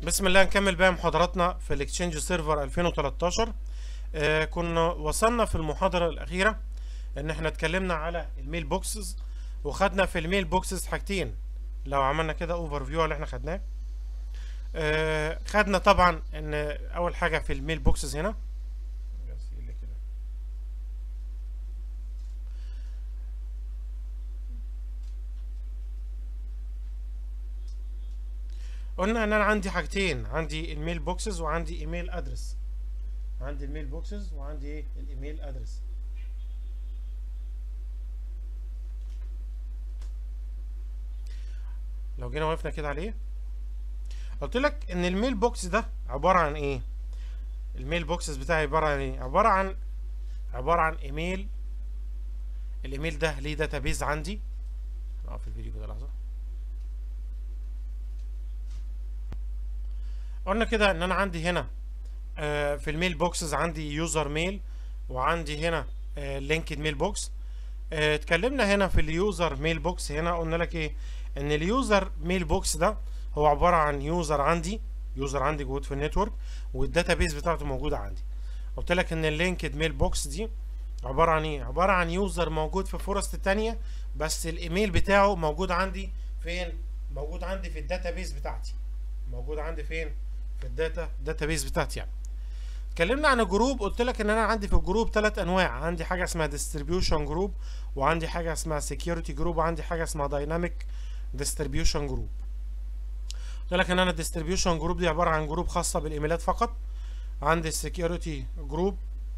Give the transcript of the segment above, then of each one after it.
بسم الله نكمل بقى محاضراتنا في الاكسشينج سيرفر 2013 آه كنا وصلنا في المحاضرة الأخيرة إن احنا اتكلمنا على الميل بوكسز وخدنا في الميل بوكسز حاجتين لو عملنا كده اوفر فيو اللي احنا خدناه آه خدنا طبعا ان اول حاجة في الميل بوكسز هنا قلنا ان انا عندي حاجتين عندي الميل بوكسز وعندي ايميل ادرس عندي الميل بوكسز وعندي ايه الايميل ادرس لو جينا وقفنا كده عليه قلت لك ان الميل بوكس ده عبارة عن ايه الميل بوكسز بتاعي عبارة عن ايه عبارة عن عبارة عن ايميل الايميل ده ليه داتابيز عندي نقف الفيديو كده لحظة قلنا كده ان انا عندي هنا آه في الميل بوكسز عندي يوزر ميل وعندي هنا آه لينكد ميل بوكس آه اتكلمنا هنا في اليوزر ميل بوكس هنا قلنا لك ايه ان اليوزر ميل بوكس ده هو عبارة عن يوزر عندي يوزر عندي جوه في النتورك والداتابيز بتاعته موجودة عندي قلت لك ان اللينكد ميل بوكس دي عبارة عن ايه عبارة عن يوزر موجود في فورست تانية بس الايميل بتاعه موجود عندي فين موجود عندي في الداتابيز بتاعتي موجود عندي فين في الداتا داتابيز بتاعتي يعني اتكلمنا عن الجروب قلت لك ان انا عندي في الجروب ثلاث انواع عندي حاجه اسمها ديستريبيوشن جروب وعندي حاجه اسمها سكيورتي جروب وعندي حاجه اسمها دايناميك ديستريبيوشن جروب قلت لك ان انا الديستريبيوشن جروب دي عباره عن جروب خاصه بالايميلات فقط عندي السكيورتي جروب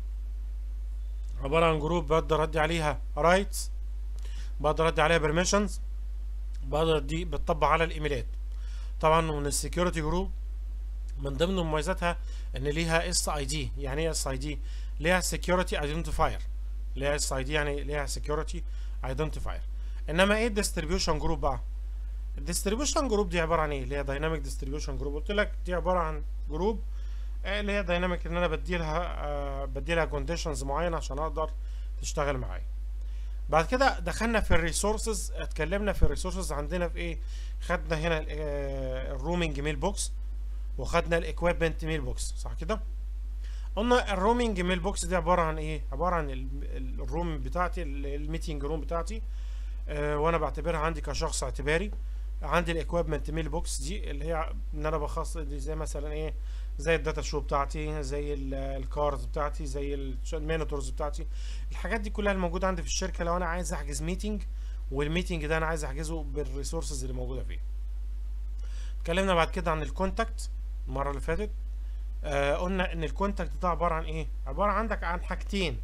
عباره عن جروب بقدر ادي عليها رايتس بقدر ادي عليها بيرميشنز بقدر دي بتطبق على الايميلات طبعا من السكيورتي جروب من ضمن مميزاتها ان ليها اس اي دي يعني ايه اس اي دي ليها سكيورتي ايدنتيفاير ليها اس اي دي يعني ليها سكيورتي ايدنتيفاير انما ايه الديستريبيوشن جروب بقى الديستريبيوشن جروب دي عباره عن ايه اللي هي دايناميك ديستريبيوشن جروب قلت لك دي عباره عن جروب اللي هي دايناميك ان انا بدي لها آه بدي لها كونديشنز معينه عشان اقدر تشتغل معايا بعد كده دخلنا في الريسورسز اتكلمنا في الريسورسز عندنا في ايه خدنا هنا الرومينج ميل بوكس وخدنا الاكويبمنت ميل بوكس صح كده قلنا الرومينج ميل بوكس دي عباره عن ايه عباره عن الروم بتاعتي الميتنج روم بتاعتي آه وانا بعتبرها عندي كشخص اعتباري عندي الاكويبمنت ميل بوكس دي اللي هي ان انا بخصص دي زي مثلا ايه زي الداتا شو بتاعتي زي الكارز بتاعتي زي المينيتورز بتاعتي الحاجات دي كلها الموجوده عندي في الشركه لو انا عايز احجز ميتنج والميتنج ده انا عايز احجزه بالريسورسز اللي موجوده فيه اتكلمنا بعد كده عن الكونتاكت المره اللي فاتت آه قلنا ان الكونتاكت ده عباره عن ايه عباره عندك عن حاجتين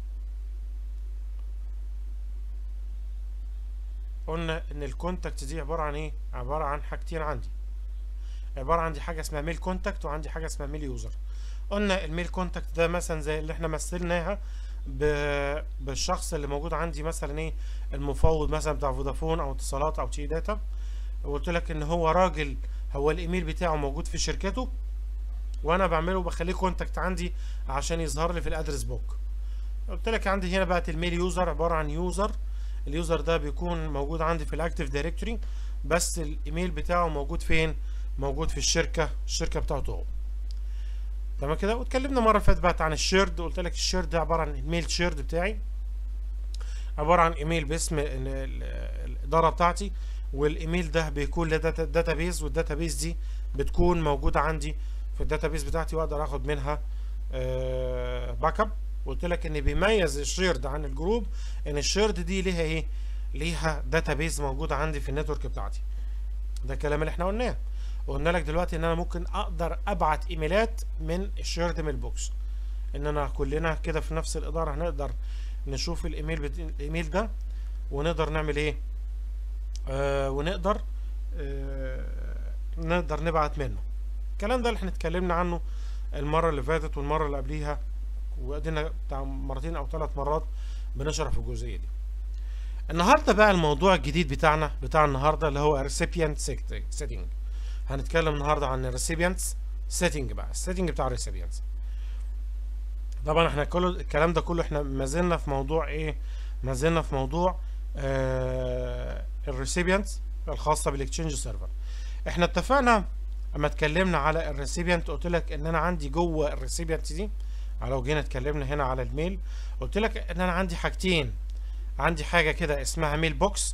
قلنا ان الكونتاكت دي عباره عن ايه عباره عن حاجتين عندي عباره عندي حاجه اسمها ميل كونتاكت وعندي حاجه اسمها ميل يوزر قلنا الميل كونتاكت ده مثلا زي اللي احنا مثلناها بالشخص اللي موجود عندي مثلا ايه المفوض مثلا بتاع فودافون او اتصالات او تي داتا وقلت لك ان هو راجل هو الايميل بتاعه موجود في شركته وانا بعمله بخليه كونتاكت عندي عشان يظهر لي في الادرس بوك قلت لك عندي هنا بقى الميل يوزر عباره عن يوزر اليوزر ده بيكون موجود عندي في الاكتيف دايركتوري بس الايميل بتاعه موجود فين موجود في الشركه الشركه بتاعته هو تمام كده واتكلمنا مره فاتت بقى عن الشيرد قلت لك الشيرد ده عباره عن الميل شيرد بتاعي عباره عن ايميل باسم الاداره بتاعتي والايميل ده بيكون له داتا بيز والداتا بيز دي بتكون موجوده عندي في الداتا بيز بتاعتي واقدر اخد منها آه باك اب قلت لك ان بيميز الشيرد عن الجروب ان الشيرد دي ليها ايه ليها داتا بيز موجوده عندي في النتورك بتاعتي ده الكلام اللي احنا قلناه قلنا لك دلوقتي ان انا ممكن اقدر ابعت ايميلات من الشيرد ميل بوكس ان انا كلنا كده في نفس الاداره هنقدر نشوف الايميل بت... الايميل ده ونقدر نعمل ايه آه ونقدر آه نقدر نبعت منه الكلام ده اللي احنا اتكلمنا عنه المرة اللي فاتت والمرة اللي قبليها وادينا بتاع مرتين او ثلاث مرات بنشرح في الجزئية دي النهاردة بقى الموضوع الجديد بتاعنا بتاع النهاردة اللي هو recipient setting هنتكلم النهاردة عن recipients setting بقى السيتنج بتاع recipients طبعا احنا كل الكلام ده كله احنا ما زلنا في موضوع ايه ما زلنا في موضوع آه الريسيبيانتس الخاصه بالاكتشينج سيرفر احنا اتفقنا اما اتكلمنا على الريسيبيانت قلت لك ان انا عندي جوه الريسيبيانت دي لو جينا اتكلمنا هنا على الميل قلت لك ان انا عندي حاجتين عندي حاجه كده اسمها ميل بوكس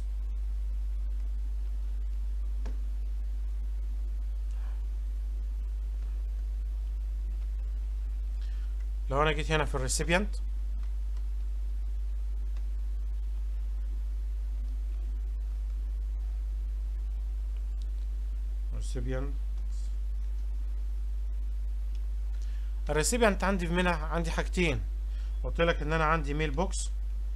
لو انا جيت هنا في الريسيبيانت recipient الريسيبيانت عندي منها عندي حاجتين قلت لك ان انا عندي ميل بوكس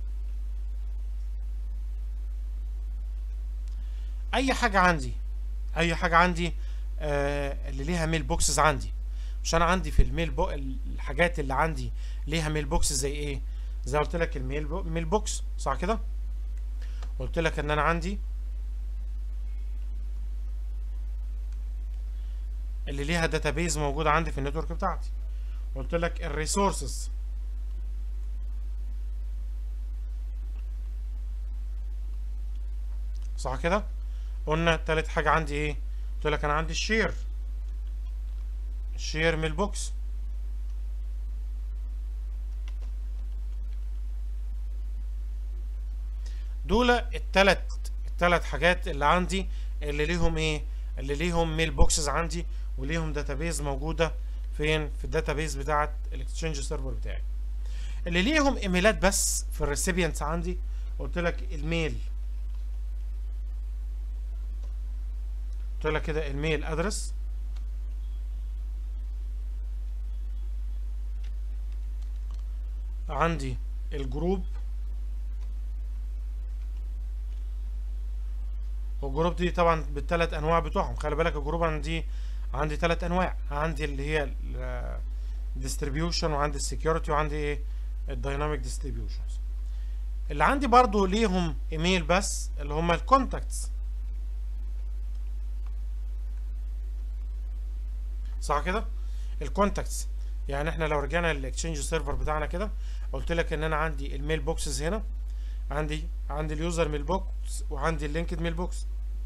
اي حاجه عندي اي حاجه عندي آه اللي ليها ميل بوكسز عندي مش انا عندي في الميل بو الحاجات اللي عندي ليها ميل بوكس زي ايه زي قلت لك الميل بو ميل بوكس صح كده قلت لك ان انا عندي اللي ليها داتابيز موجوده عندي في النتورك بتاعتي قلت لك الريسورسز صح كده قلنا تالت حاجه عندي ايه قلت لك انا عندي الشير الشير ميل بوكس دول التلات التلات حاجات اللي عندي اللي ليهم ايه اللي ليهم ميل بوكسز عندي وليهم داتابيز موجوده فين في الداتابيز بتاعه الاكسشينج سيرفر بتاعي اللي ليهم ايميلات بس في الريسيبيانتس عندي قلت لك الميل قلت لك كده الميل ادرس عندي الجروب والجروب دي طبعا بالثلاث انواع بتوعهم خلي بالك الجروب عندي عندي ثلاث انواع عندي اللي هي الديستريبيوشن وعندي السكيورتي وعندي ايه الدايناميك ديستريبيوشنز اللي عندي برضو ليهم ايميل بس اللي هم الكونتاكتس صح كده الكونتاكتس يعني احنا لو رجعنا للاكسشينج سيرفر بتاعنا كده قلت لك ان انا عندي الميل بوكسز هنا عندي عندي اليوزر ميل بوكس وعندي اللينكد ميل بوكس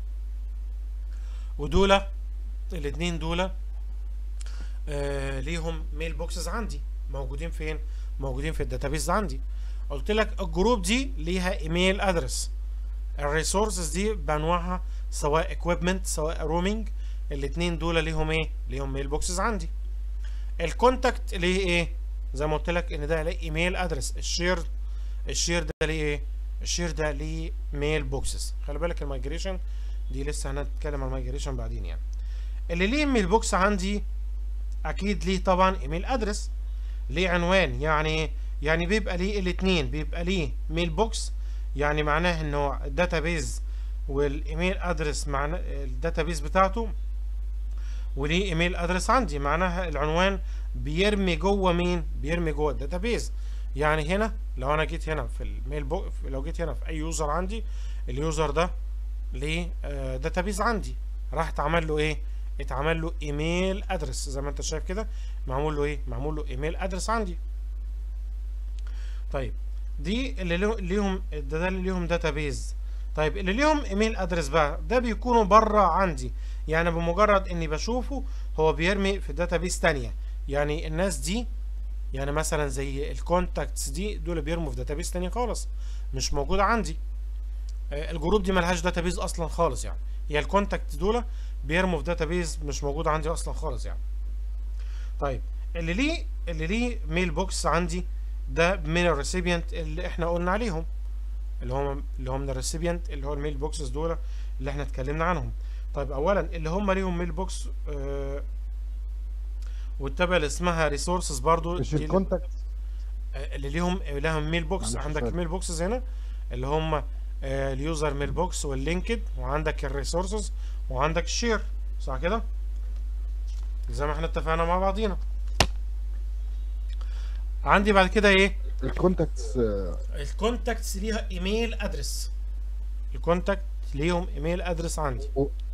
ودول الاثنين دول آه ليهم ميل بوكسز عندي موجودين فين موجودين في الداتابيز عندي قلت لك الجروب دي ليها ايميل ادرس الريسورسز دي بانواعها سواء اكويبمنت سواء رومينج الاثنين دول ليهم ايه ليهم ميل بوكسز عندي الكونتاكت ليه ايه زي ما قلت لك ان ده ليه ايميل ادرس الشير الشير ده ليه ايه الشير ده ليه ميل بوكسز خلي بالك المايجريشن دي لسه هنتكلم عن المايجريشن بعدين يعني اللي ليه ميل بوكس عندي اكيد ليه طبعا ايميل ادرس ليه عنوان يعني يعني بيبقى ليه الاثنين بيبقى ليه ميل بوكس يعني معناه انه الداتابيز والايميل ادرس معناه الداتابيز بتاعته وليه ايميل ادرس عندي معناها العنوان بيرمي جوه مين بيرمي جوه الداتابيز يعني هنا لو انا جيت هنا في الميل بوك لو جيت هنا في اي يوزر عندي اليوزر ده ليه آه داتابيز عندي راح اتعمل له ايه اتعمل له ايميل ادرس زي ما انت شايف كده معمول له ايه معمول له ايميل ادرس عندي طيب دي اللي ليهم ده اللي ليهم داتابيز طيب اللي ليهم ايميل ادرس بقى ده بيكونوا بره عندي يعني بمجرد اني بشوفه هو بيرمي في داتابيز تانية يعني الناس دي يعني مثلا زي الكونتاكتس دي دول بيرموا في داتابيز تانية خالص مش موجودة عندي الجروب دي ملهاش داتابيز اصلا خالص يعني هي الكونتاكت دول بيرموا في داتابيز مش موجودة عندي اصلا خالص يعني طيب اللي ليه اللي ليه ميل بوكس عندي ده من الريسيبيانت اللي احنا قلنا عليهم اللي هم اللي هم من الريسيبيانت اللي هو الميل بوكسز دول اللي احنا اتكلمنا عنهم طيب اولا اللي هم ليهم ميل بوكس آه والتابع اللي اسمها ريسورسز برضو مش دي الكونتاكت آه، اللي ليهم لهم ميل بوكس معلش عندك سؤال. ميل بوكسز هنا اللي هم آه، اليوزر ميل بوكس واللينكد وعندك الريسورسز وعندك الشير صح كده زي ما احنا اتفقنا مع بعضينا عندي بعد كده ايه الكونتاكتس آه، الكونتاكتس ليها ايميل ادرس الكونتاكت ليهم ايميل ادرس عندي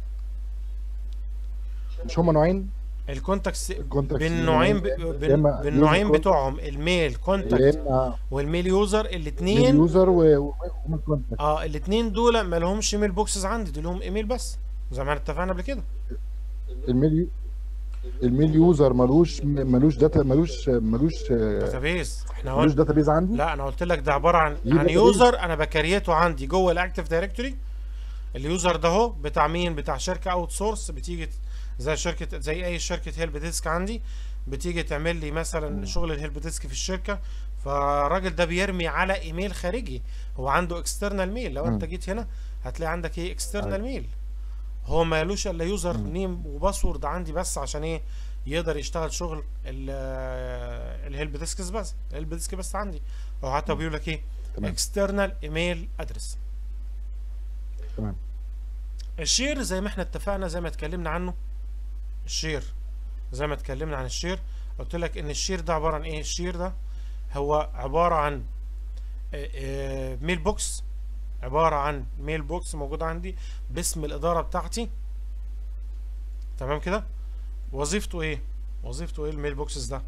مش هما نوعين الكونتاكتس الكونتاكتس بالنوعين ب... يا بال- إما بالنوعين user contact بتوعهم الميل يا كونتاكت اما والميل يوزر الاثنين اليوزر وهما الكونتاكت اه الاثنين دول ما لهمش ايميل بوكسز عندي دول لهم ايميل بس زي ما احنا اتفقنا قبل كده الميل الميل يوزر ملوش ملوش داتا ملوش ملوش داتابيز احنا ملوش قلنا داتابيز عندي لا انا قلت لك ده عباره عن يبقى عن إيه؟ يوزر انا بكريته عندي جوه الاكتيف دايركتوري اليوزر ده اهو بتاع مين بتاع شركه اوت سورس بتيجي ت- زي شركه زي اي شركه هيلب ديسك عندي بتيجي تعمل لي مثلا شغل الهيلب ديسك في الشركه فالراجل ده بيرمي على ايميل خارجي هو عنده اكسترنال ميل لو انت مم. جيت هنا هتلاقي عندك ايه اكسترنال أيوة. ميل هو مالوش الا يوزر مم. نيم وباسورد عندي بس عشان ايه يقدر يشتغل شغل الهيلب ديسكس بس الهيلب ديسك بس عندي هو حتى بيقول لك ايه تمام اكسترنال ايميل ادرس تمام الشير زي ما احنا اتفقنا زي ما اتكلمنا عنه الشير زي ما اتكلمنا عن الشير قلت لك ان الشير ده عباره عن ايه الشير ده هو عباره عن آه، آه، ميل بوكس عباره عن ميل بوكس موجود عندي باسم الاداره بتاعتي تمام كده وظيفته ايه وظيفته ايه الميل بوكسز ده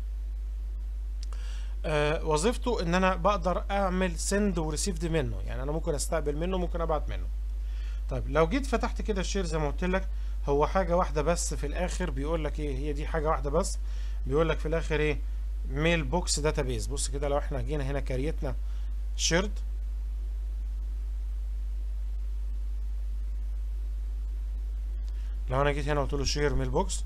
آه وظيفته ان انا بقدر اعمل سند وريسيفد منه يعني انا ممكن استقبل منه ممكن ابعت منه طيب لو جيت فتحت كده الشير زي ما قلت لك هو حاجه واحده بس في الاخر بيقول لك ايه هي دي حاجه واحده بس بيقول لك في الاخر ايه ميل بوكس داتابيز بص كده لو احنا جينا هنا كريتنا شيرد لو انا جيت هنا قلت له شير ميل بوكس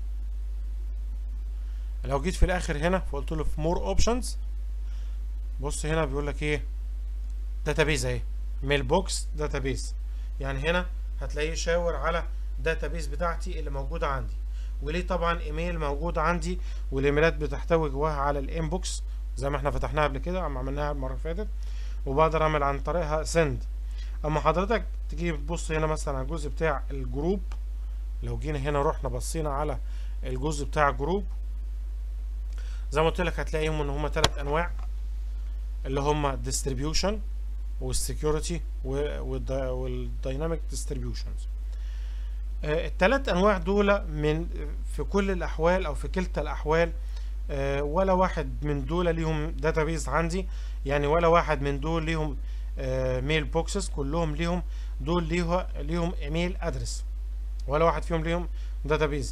لو جيت في الاخر هنا فقلت له في مور اوبشنز بص هنا بيقول لك ايه داتابيز اهي ميل بوكس داتابيز يعني هنا هتلاقيه شاور على داتابيز بتاعتي اللي موجوده عندي وليه طبعا ايميل موجود عندي والايميلات بتحتوي جواها على الانبوكس زي ما احنا فتحناها قبل كده اما عملناها المره اللي فاتت وبقدر اعمل عن طريقها سند اما حضرتك تجي تبص هنا مثلا على الجزء بتاع الجروب لو جينا هنا رحنا بصينا على الجزء بتاع الجروب زي ما قلت لك هتلاقيهم ان هما ثلاث انواع اللي هما ديستريبيوشن والسكيورتي والدايناميك ديستريبيوشنز الثلاث انواع دول من في كل الاحوال او في كلتا الاحوال آه، ولا واحد من دول ليهم داتابيز عندي يعني ولا واحد من دول ليهم ميل بوكسز كلهم ليهم دول ليه ليهم ايميل ادرس ولا واحد فيهم ليهم داتابيز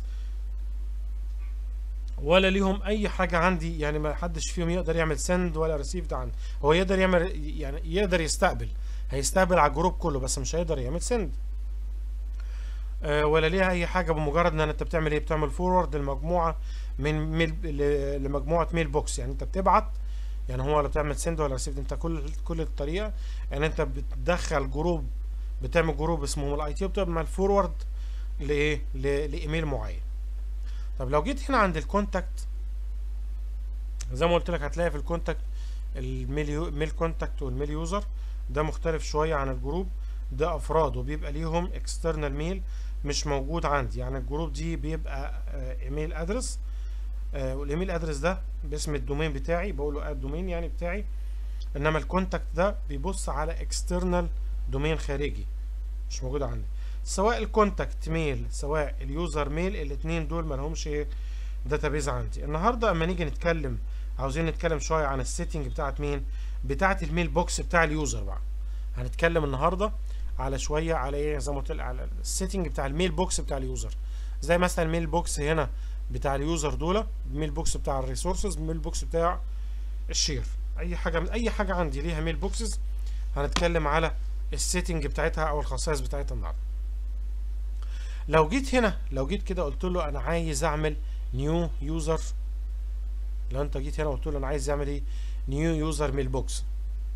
ولا ليهم اي حاجه عندي يعني ما حدش فيهم يقدر يعمل سند ولا ريسيفد عندي هو يقدر يعمل يعني يقدر يستقبل هيستقبل على الجروب كله بس مش هيقدر يعمل سند آه، ولا ليها اي حاجه بمجرد ان انت بتعمل ايه بتعمل فورورد للمجموعه من ميل ل- لمجموعه ميل بوكس يعني انت بتبعت يعني هو ولا بتعمل سند ولا ريسيفد انت كل كل الطريقه ان انت بتدخل جروب بتعمل جروب اسمه الاي تي وبتعمل فورورد لايه ل- لايميل معين طب لو جيت هنا عند الكونتاكت زي ما قلت لك هتلاقي في الكونتاكت الميل يو- ميل كونتاكت والميل يوزر ده مختلف شويه عن الجروب ده افراد وبيبقى ليهم اكسترنال ميل مش موجود عندي يعني الجروب دي بيبقى آه، ايميل ادرس آه، والايميل ادرس ده باسم الدومين بتاعي بقول له الدومين يعني بتاعي انما الكونتاكت ده بيبص على اكسترنال دومين خارجي مش موجود عندي سواء الكونتاكت ميل سواء اليوزر ميل الاثنين دول ما لهمش داتابيز عندي النهارده اما نيجي نتكلم عاوزين نتكلم شويه عن السيتنج بتاعت مين بتاعت الميل بوكس بتاع اليوزر بقى هنتكلم النهارده على شويه على ايه زي ما قلت لك على السيتنج بتاع الميل بوكس بتاع اليوزر زي مثلا الميل بوكس هنا بتاع اليوزر دول الميل بوكس بتاع الريسورسز الميل بوكس بتاع الشير اي حاجه من اي حاجه عندي ليها ميل بوكسز هنتكلم على السيتنج بتاعتها او الخصائص بتاعتها النهارده لو جيت هنا لو جيت كده قلت له انا عايز اعمل نيو يوزر لو انت جيت هنا قلت له انا عايز اعمل ايه نيو يوزر ميل بوكس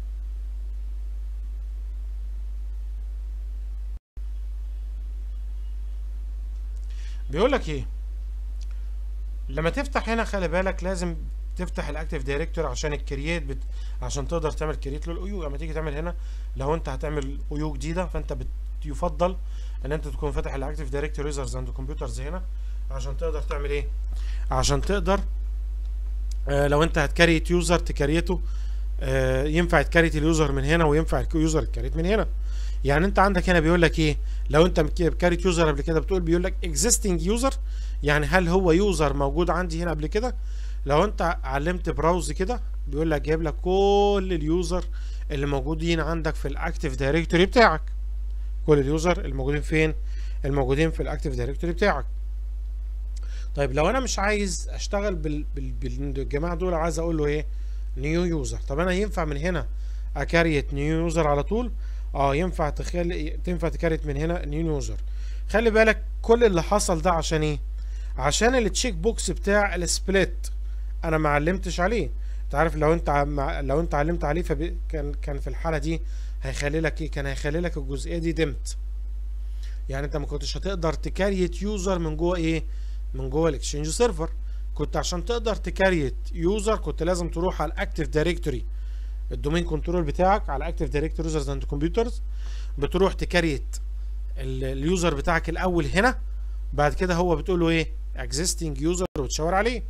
بيقول لك ايه لما تفتح هنا خلي بالك لازم تفتح الاكتيف دايركتور عشان الكرييت بت... عشان تقدر تعمل كرييت للايو لما تيجي تعمل هنا لو انت هتعمل ايو جديده فانت بت... يفضل ان انت تكون فاتح الاكتيف دايركتور يوزرز اند كمبيوترز هنا عشان تقدر تعمل ايه عشان تقدر آه لو انت هتكريت يوزر تكريته آه ينفع تكريت اليوزر من هنا وينفع اليوزر تكريت من هنا يعني انت عندك هنا بيقول لك ايه لو انت كاريت يوزر قبل كده بتقول بيقول لك existing يوزر يعني هل هو يوزر موجود عندي هنا قبل كده لو انت علمت براوز كده بيقول لك جايب لك كل اليوزر اللي موجودين عندك في الاكتيف دايركتوري بتاعك كل اليوزر الموجودين فين الموجودين في الاكتيف دايركتوري بتاعك طيب لو انا مش عايز اشتغل بال... بال... بالجماعه دول عايز اقول له ايه نيو يوزر طب انا ينفع من هنا اكريت نيو يوزر على طول اه ينفع تخلي تنفع تكريت من هنا نيو يوزر خلي بالك كل اللي حصل ده عشان ايه عشان التشيك بوكس بتاع السبليت انا ما علمتش عليه انت عارف لو انت عم... لو انت علمت عليه فب... كان كان في الحاله دي هيخلي لك ايه كان هيخلي لك الجزئيه دي دمت يعني انت ما كنتش هتقدر تكريت يوزر من جوه ايه من جوه الاكسشينج سيرفر كنت عشان تقدر تكريت يوزر كنت لازم تروح على الاكتيف دايركتوري الدومين كنترول بتاعك على اكتيف دايركتوري يوزرز اند كمبيوترز بتروح تكريت اليوزر بتاعك الاول هنا بعد كده هو بتقول له ايه اكزيستنج يوزر وتشاور عليه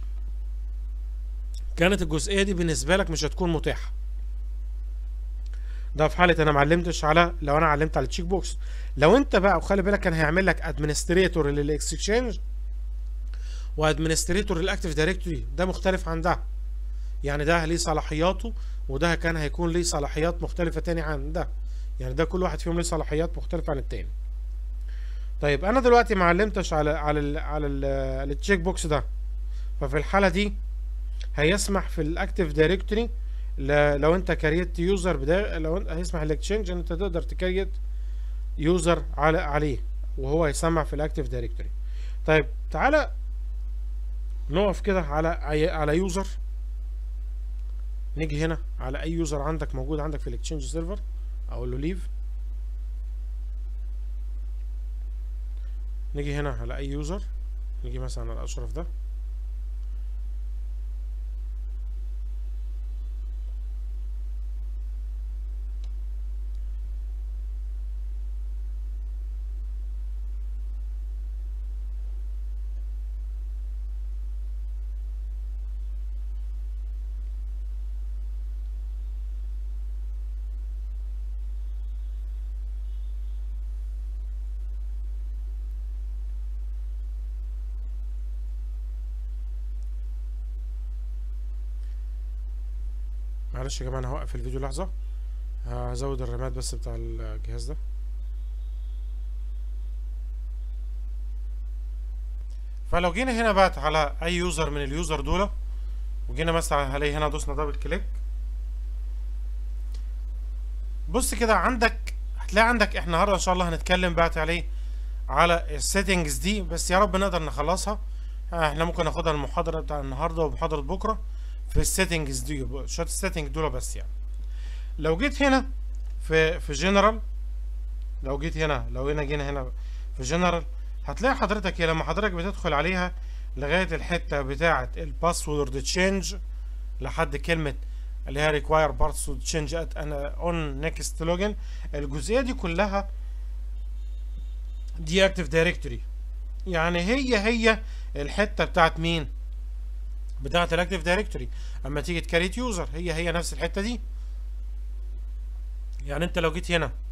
كانت الجزئيه دي بالنسبه لك مش هتكون متاحه ده في حاله انا ما علمتش على لو انا علمت على التشيك بوكس لو انت بقى وخلي بالك كان هيعمل لك ادمنستريتور للاكسشينج وادمنستريتور للاكتيف دايركتوري ده مختلف عن ده يعني ده ليه صلاحياته وده كان هيكون ليه صلاحيات مختلفة تاني عن ده يعني ده كل واحد فيهم ليه صلاحيات مختلفة عن التاني طيب انا دلوقتي ما علمتش على على ال على التشيك بوكس ده ففي الحالة دي هيسمح في الاكتيف دايركتوري لو انت كريت يوزر بدا لو انت هيسمح الاكتشينج ان انت تقدر تكريت يوزر على عليه وهو يسمع في الاكتيف دايركتوري طيب تعالى نقف كده على على يوزر نيجي هنا على اي يوزر عندك موجود عندك في الاكتشينج سيرفر اقول له ليف نيجي هنا على اي يوزر نيجي مثلا على اشرف ده معلش يا جماعه انا هوقف الفيديو لحظه هزود الرامات بس بتاع الجهاز ده فلو جينا هنا بقى على اي يوزر من اليوزر دول وجينا مثلا هلاقي هنا دوسنا دبل كليك بص كده عندك هتلاقي عندك احنا النهارده ان شاء الله هنتكلم بقى عليه على السيتنجز دي بس يا رب نقدر نخلصها احنا ممكن ناخدها المحاضره بتاع النهارده ومحاضره بكره في السيتنجز دي شويه السيتنج دول بس يعني لو جيت هنا في في جنرال لو جيت هنا لو هنا جينا هنا في جنرال هتلاقي حضرتك لما حضرتك بتدخل عليها لغايه الحته بتاعه الباسورد تشينج لحد كلمه اللي هي ريكواير باسورد تشينج ات انا اون نيكست لوجن الجزئيه دي كلها دي اكتف دايركتوري يعني هي هي الحته بتاعت مين بتاعت الاكتف دايركتوري اما تيجي تكريت يوزر هي هي نفس الحته دي يعني انت لو جيت هنا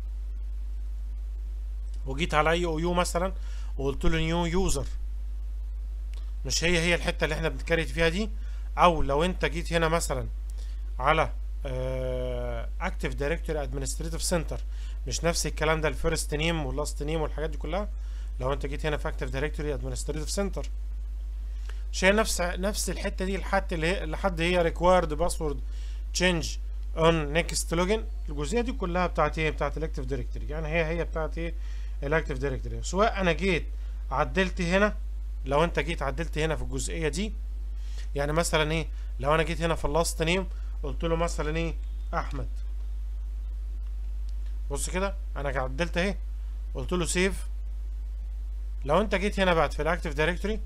وجيت على اي او يو مثلا وقلت له نيو يوزر مش هي هي الحته اللي احنا بنكريت فيها دي او لو انت جيت هنا مثلا على اكتف دايركتوري ادمنستريتيف سنتر مش نفس الكلام ده الفيرست نيم واللاست نيم والحاجات دي كلها لو انت جيت هنا في اكتف دايركتوري ادمنستريتيف سنتر شيء نفس نفس الحته دي لحد اللي هي لحد هي ريكوايرد باسورد تشينج اون نيكست لوجن الجزئيه دي كلها بتاعت ايه بتاعت الاكتف دايركتوري يعني هي هي بتاعت ايه الاكتف دايركتوري سواء انا جيت عدلت هنا لو انت جيت عدلت هنا في الجزئيه دي يعني مثلا ايه لو انا جيت هنا في اللاست نيم قلت له مثلا ايه احمد بص كده انا عدلت اهي قلت له سيف لو انت جيت هنا بعد في الاكتف دايركتوري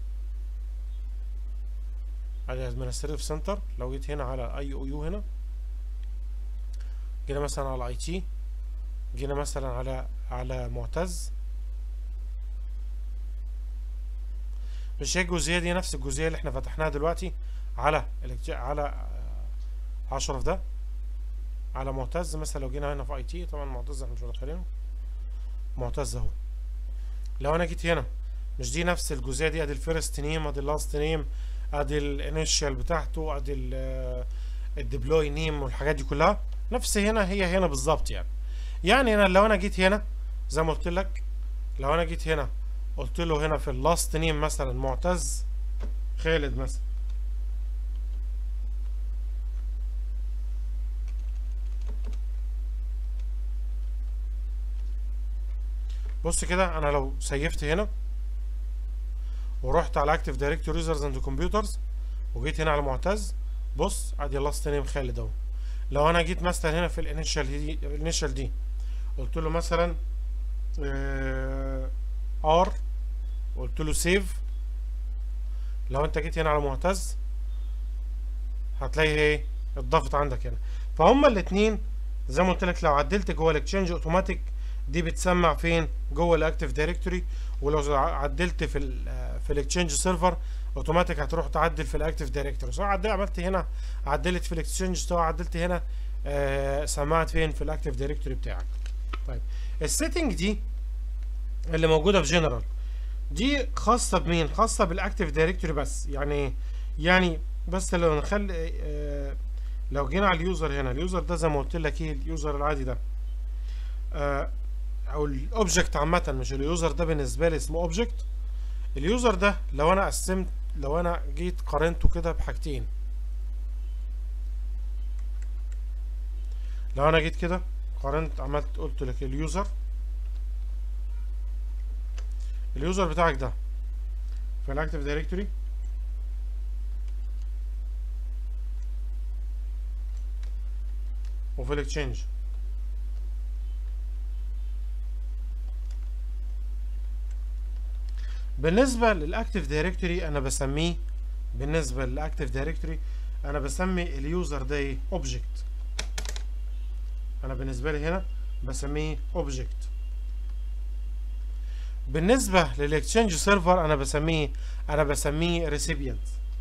على ادمنستريتيف سنتر لو جيت هنا على اي او يو هنا جينا مثلا على اي تي جينا مثلا على على معتز مش هي الجزئيه دي نفس الجزئيه اللي احنا فتحناها دلوقتي على على اشرف ده على معتز مثلا لو جينا هنا في اي تي طبعا معتز احنا مش مدخلينه معتز اهو لو انا جيت هنا مش دي نفس الجزئيه دي ادي الفيرست نيم ادي اللاست نيم ادي الانيشال بتاعته ادي الديبلوي نيم والحاجات دي كلها نفس هنا هي هنا بالظبط يعني يعني انا لو انا جيت هنا زي ما قلت لك لو انا جيت هنا قلت له هنا في اللاست نيم مثلا معتز خالد مثلا بص كده انا لو سيفت هنا ورحت على اكتف دايركتوري يوزرز اند كمبيوترز وجيت هنا على معتز بص ادي لاست نيم خالد اهو لو انا جيت مثلا هنا في الانيشال دي الانيشال دي قلت له مثلا ار قلت له سيف لو انت جيت هنا على معتز هتلاقي ايه اتضافت عندك هنا فهما الاثنين زي ما قلت لك لو عدلت جوه الاكتشينج اوتوماتيك دي بتسمع فين جوه الاكتيف دايركتوري ولو عدلت في ال في الاكتشينج سيرفر اوتوماتيك هتروح تعدل في الاكتيف دايركتوري سواء عدل عملت هنا عدلت في الاكتشينج سواء عدلت هنا آه سمعت فين في الاكتيف دايركتوري بتاعك طيب السيتنج دي اللي موجوده في جنرال دي خاصه بمين خاصه بالاكتيف دايركتوري بس يعني يعني بس لو نخلي آه لو جينا على اليوزر هنا اليوزر ده زي ما قلت لك ايه اليوزر العادي ده آه او الاوبجكت عامه مش اليوزر ده بالنسبه لي اسمه اوبجكت اليوزر ده لو انا قسمت لو انا جيت قارنته كده بحاجتين لو انا جيت كده قارنت عملت قلت لك اليوزر اليوزر بتاعك ده في الاكتيف دايركتوري وفي الاكتشينج بالنسبة للاكتيف دايركتوري انا بسميه بالنسبة للاكتيف دايركتوري انا بسمي اليوزر ده ايه اوبجكت انا بالنسبة لي هنا بسميه اوبجكت بالنسبة للاكتشينج سيرفر انا بسميه انا بسميه ريسيبيانت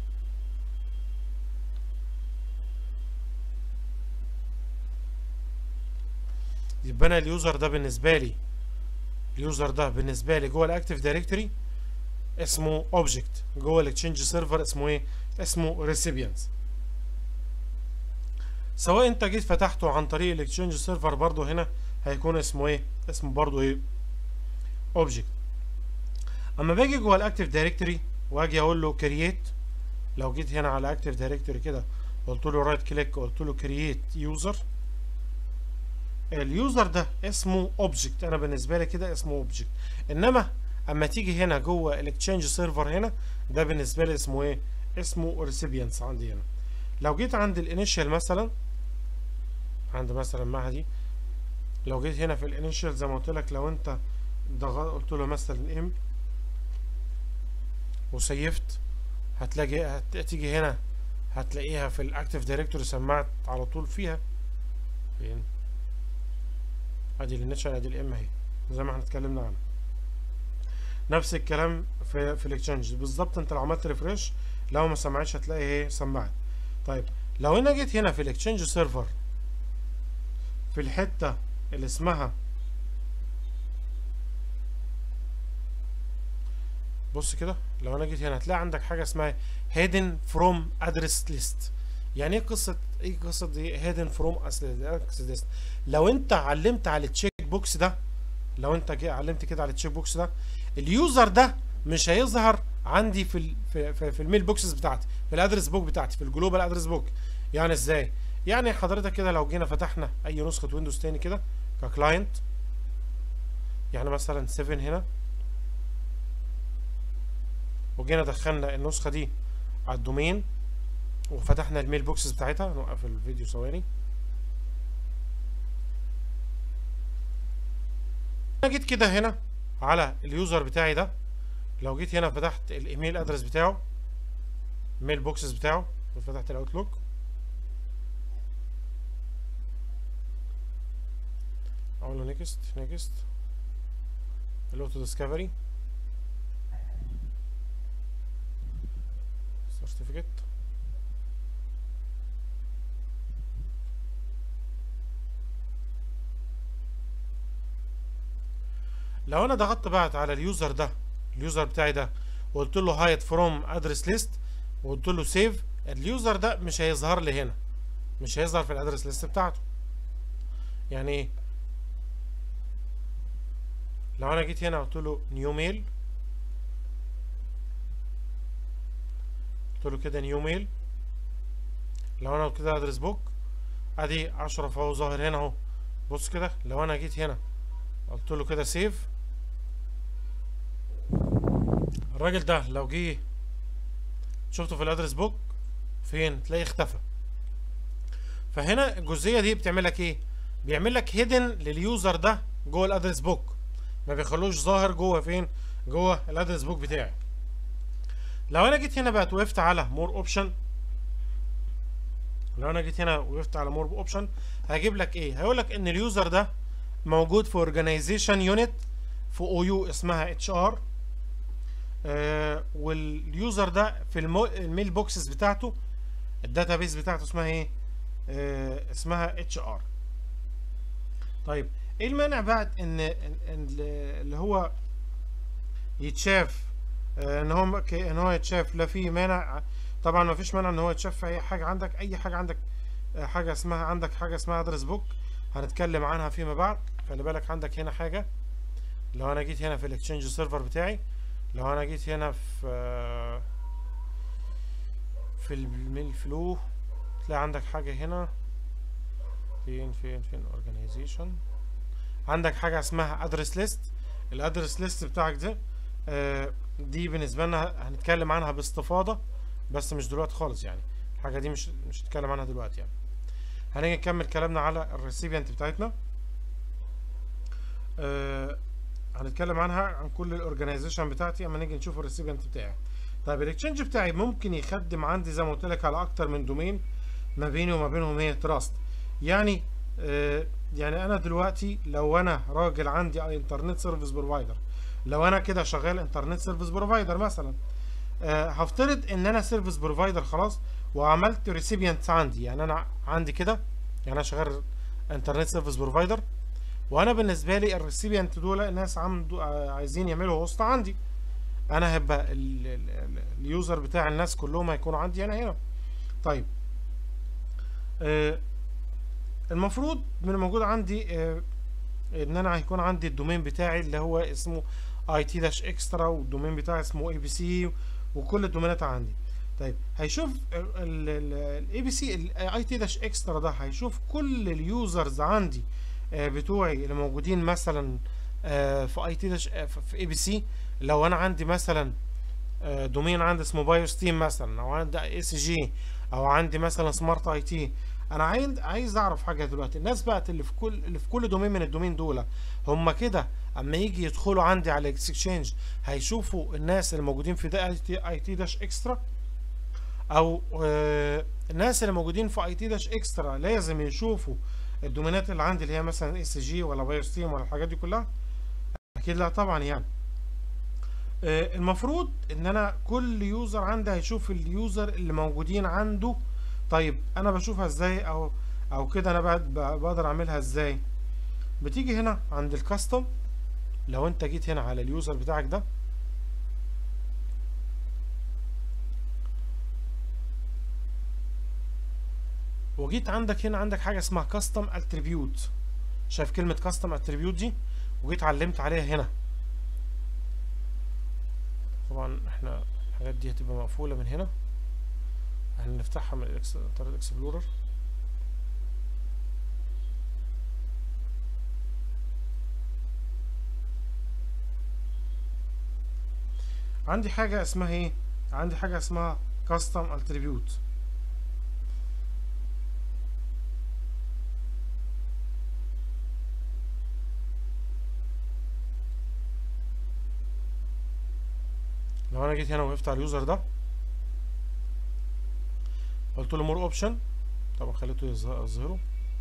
يبقى انا اليوزر ده بالنسبة لي اليوزر ده بالنسبة لي جوه الاكتيف دايركتوري اسمه اوبجكت جوه الاكتشينج سيرفر اسمه ايه اسمه ريسيبيانت سواء انت جيت فتحته عن طريق الاكتشينج سيرفر برضو هنا هيكون اسمه ايه اسمه برضو ايه اوبجكت اما باجي جوه الاكتيف دايركتوري واجي اقول له كرييت لو جيت هنا على اكتيف دايركتوري كده قلت له رايت كليك قلت له كرييت يوزر اليوزر ده اسمه اوبجكت انا بالنسبه لي كده اسمه اوبجكت انما اما تيجي هنا جوه الاكتشينج سيرفر هنا ده بالنسبه لي اسمه ايه اسمه ريسيبيانتس عندي هنا لو جيت عند الانيشال مثلا عند مثلا مهدي لو جيت هنا في الانيشال زي ما قلت لك لو انت ضغط قلت له مثلا ام وسيفت هتلاقي هتيجي هنا هتلاقيها في الاكتيف دايركتوري سمعت على طول فيها فين ادي الانيشال ادي الام اهي زي ما احنا اتكلمنا عنها نفس الكلام في في الاكتشينج بالظبط انت لو عملت ريفريش لو ما سمعتش هتلاقي ايه سمعت طيب لو انا جيت هنا في الاكتشينج سيرفر في الحته اللي اسمها بص كده لو انا جيت هنا هتلاقي عندك حاجه اسمها hidden from address list يعني ايه قصه ايه قصه دي hidden from address list لو انت علمت على التشيك بوكس ده لو انت جي علمت كده على التشيك بوكس ده اليوزر ده مش هيظهر عندي في ال في, في, في الميل بوكسز بتاعتي في الادرس بوك بتاعتي في الجلوبال ادرس بوك يعني ازاي يعني حضرتك كده لو جينا فتحنا اي نسخه ويندوز تاني كده ككلاينت يعني مثلا 7 هنا وجينا دخلنا النسخه دي على الدومين وفتحنا الميل بوكسز بتاعتها نوقف الفيديو ثواني انا جيت كده هنا على اليوزر بتاعي ده لو جيت هنا فتحت الايميل ادرس بتاعه الميل بوكسز بتاعه وفتحت الاوتلوك اقول له نيكست نيكست الاوتو ديسكفري سيرتيفيكت لو انا ضغطت بقى على اليوزر ده اليوزر بتاعي ده وقلت له هايد فروم ادرس ليست وقلت له سيف اليوزر ده مش هيظهر لي هنا مش هيظهر في الادرس ليست بتاعته يعني ايه لو انا جيت هنا قلت له نيو ميل قلت له كده نيو ميل لو انا كده ادرس بوك ادي 10 فهو ظاهر هنا اهو بص كده لو انا جيت هنا قلت له كده سيف الراجل ده لو جه شفته في الادرس بوك فين تلاقيه اختفى فهنا الجزئيه دي بتعمل لك ايه بيعمل لك هيدن لليوزر ده جوه الادرس بوك ما بيخلوش ظاهر جوه فين جوه الادرس بوك بتاعي لو انا جيت هنا بقى وقفت على مور اوبشن لو انا جيت هنا وقفت على مور اوبشن هيجيب لك ايه هيقول لك ان اليوزر ده موجود في اورجانيزيشن يونت في او يو اسمها اتش ار آه واليوزر ده في المو... الميل بوكسز بتاعته الداتابيس بتاعته اسمها ايه آه اسمها اتش ار طيب ايه المانع بعد ان ان إن اللي هو يتشاف آه ان هو ك- ان هو يتشاف لا في مانع طبعا ما فيش مانع ان هو يتشاف في اي حاجه عندك اي حاجه عندك آه، حاجه اسمها عندك حاجه اسمها ادرس بوك هنتكلم عنها فيما بعد خلي بالك عندك هنا حاجه لو انا جيت هنا في الاكسشينج سيرفر بتاعي لو انا جيت هنا في آه، في الميل فلو تلاقي عندك حاجه هنا فين فين فين اورجانيزيشن عندك حاجه اسمها ادرس ليست الادرس ليست بتاعك ده آه، دي بالنسبه لنا هنتكلم عنها باستفاضه بس مش دلوقتي خالص يعني الحاجه دي مش مش هنتكلم عنها دلوقتي يعني هنيجي نكمل كلامنا على الريسيبيانت بتاعتنا آه هنتكلم عنها عن كل الاورجنايزيشن بتاعتي اما نيجي نشوف الريسيبيانت بتاعي طيب الاكسشينج بتاعي ممكن يخدم عندي زي ما قلت لك على اكتر من دومين ما بيني وما بينهم هي تراست يعني آه يعني انا دلوقتي لو انا راجل عندي انترنت سيرفيس بروفايدر لو انا كده شغال انترنت سيرفيس بروفايدر مثلا آه هفترض ان انا سيرفيس بروفايدر خلاص وعملت ريسيبيانت عندي يعني انا عندي كده يعني انا شغال انترنت سيرفيس بروفايدر وانا بالنسبه لي الريسيبيانت دول ناس عنده آه، عايزين يعملوا هوست عندي انا هبقى ال- ال- ال- اليوزر بتاع الناس كلهم هيكونوا عندي انا هنا طيب آه المفروض من الموجود عندي آه ان انا هيكون عندي الدومين بتاعي اللي هو اسمه اي تي داش اكسترا والدومين بتاعي اسمه اي بي سي وكل الدومينات عندي طيب هيشوف الاي بي سي الاي تي داش اكسترا ده هيشوف كل اليوزرز عندي آه، بتوعي اللي موجودين مثلا آه، في اي تي داش آه، في اي بي سي لو انا عندي مثلا آه، دومين عندي اسمه بايو ستيم مثلا او عندي اي سي جي او عندي مثلا سمارت اي تي انا عايز عايز اعرف حاجه دلوقتي الناس بقت اللي في كل اللي في كل دومين من الدومين دول هم كده اما يجي يدخلوا عندي على الاكسشينج هيشوفوا الناس اللي موجودين في ده اي تي اي تي داش اكسترا او آه، الناس اللي موجودين في اي تي داش اكسترا لازم يشوفوا الدومينات اللي عندي اللي هي مثلا اي سي جي ولا بايو ستيم ولا الحاجات دي كلها اكيد لا طبعا يعني آه، المفروض ان انا كل يوزر عندي هيشوف اليوزر اللي موجودين عنده طيب انا بشوفها ازاي او او كده انا بقى- بقى- بقدر اعملها ازاي بتيجي هنا عند الكاستم لو انت جيت هنا على اليوزر بتاعك ده وجيت عندك هنا عندك حاجه اسمها كاستم اتريبيوت شايف كلمه كاستم اتريبيوت دي وجيت علمت عليها هنا طبعا احنا الحاجات دي هتبقى مقفوله من هنا هنفتحها من الإكس- انترنت اكسبلورر عندي حاجه اسمها ايه عندي حاجه اسمها كاستم اتريبيوت لو انا جيت هنا وقفت على اليوزر ده قلت له مور اوبشن طبعا خليته يظه- يظهره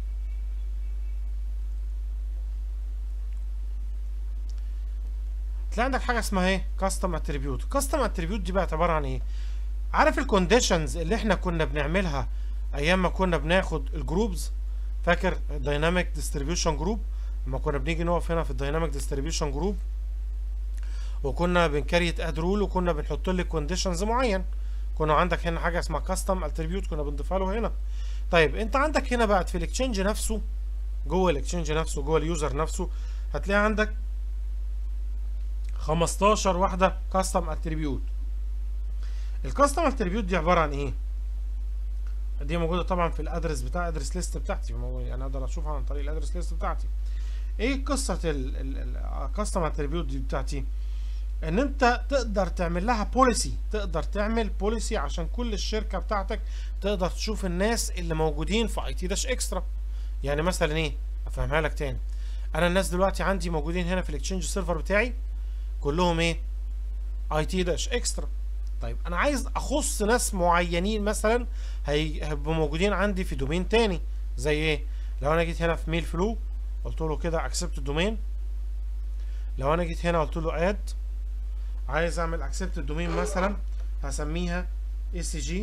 تلاقي عندك حاجه اسمها ايه كاستم اتريبيوت كاستم اتريبيوت دي بقى عباره عن ايه عارف الكونديشنز اللي احنا كنا بنعملها ايام ما كنا بناخد الجروبز فاكر دايناميك ديستريبيوشن جروب لما كنا بنيجي نقف هنا في الدايناميك ديستريبيوشن جروب وكنا بنكريت اد رول وكنا بنحط لك كونديشنز معين كنا عندك هنا حاجه اسمها كاستم اتريبيوت كنا بنضيفها له هنا طيب انت عندك هنا بقى في الاكسشينج نفسه جوه الاكسشينج نفسه جوه اليوزر نفسه هتلاقي عندك 15 واحده كاستم اتريبيوت الكاستم اتريبيوت دي عباره عن ايه دي موجوده طبعا في الادرس بتاع ادرس ليست بتاعتي يعني اقدر اشوفها عن طريق الادرس ليست بتاعتي ايه قصه الكاستم اتريبيوت دي بتاعتي ان انت تقدر تعمل لها بوليسي تقدر تعمل بوليسي عشان كل الشركه بتاعتك تقدر تشوف الناس اللي موجودين في اي تي داش اكسترا يعني مثلا ايه افهمها لك تاني انا الناس دلوقتي عندي موجودين هنا في الاكسشينج سيرفر بتاعي كلهم ايه اي تي داش اكسترا طيب انا عايز اخص ناس معينين مثلا هيبقوا موجودين عندي في دومين تاني زي ايه لو انا جيت هنا في ميل فلو قلت له كده اكسبت الدومين لو انا جيت هنا قلت له اد عايز اعمل اكسبت الدومين مثلا هسميها اي سي جي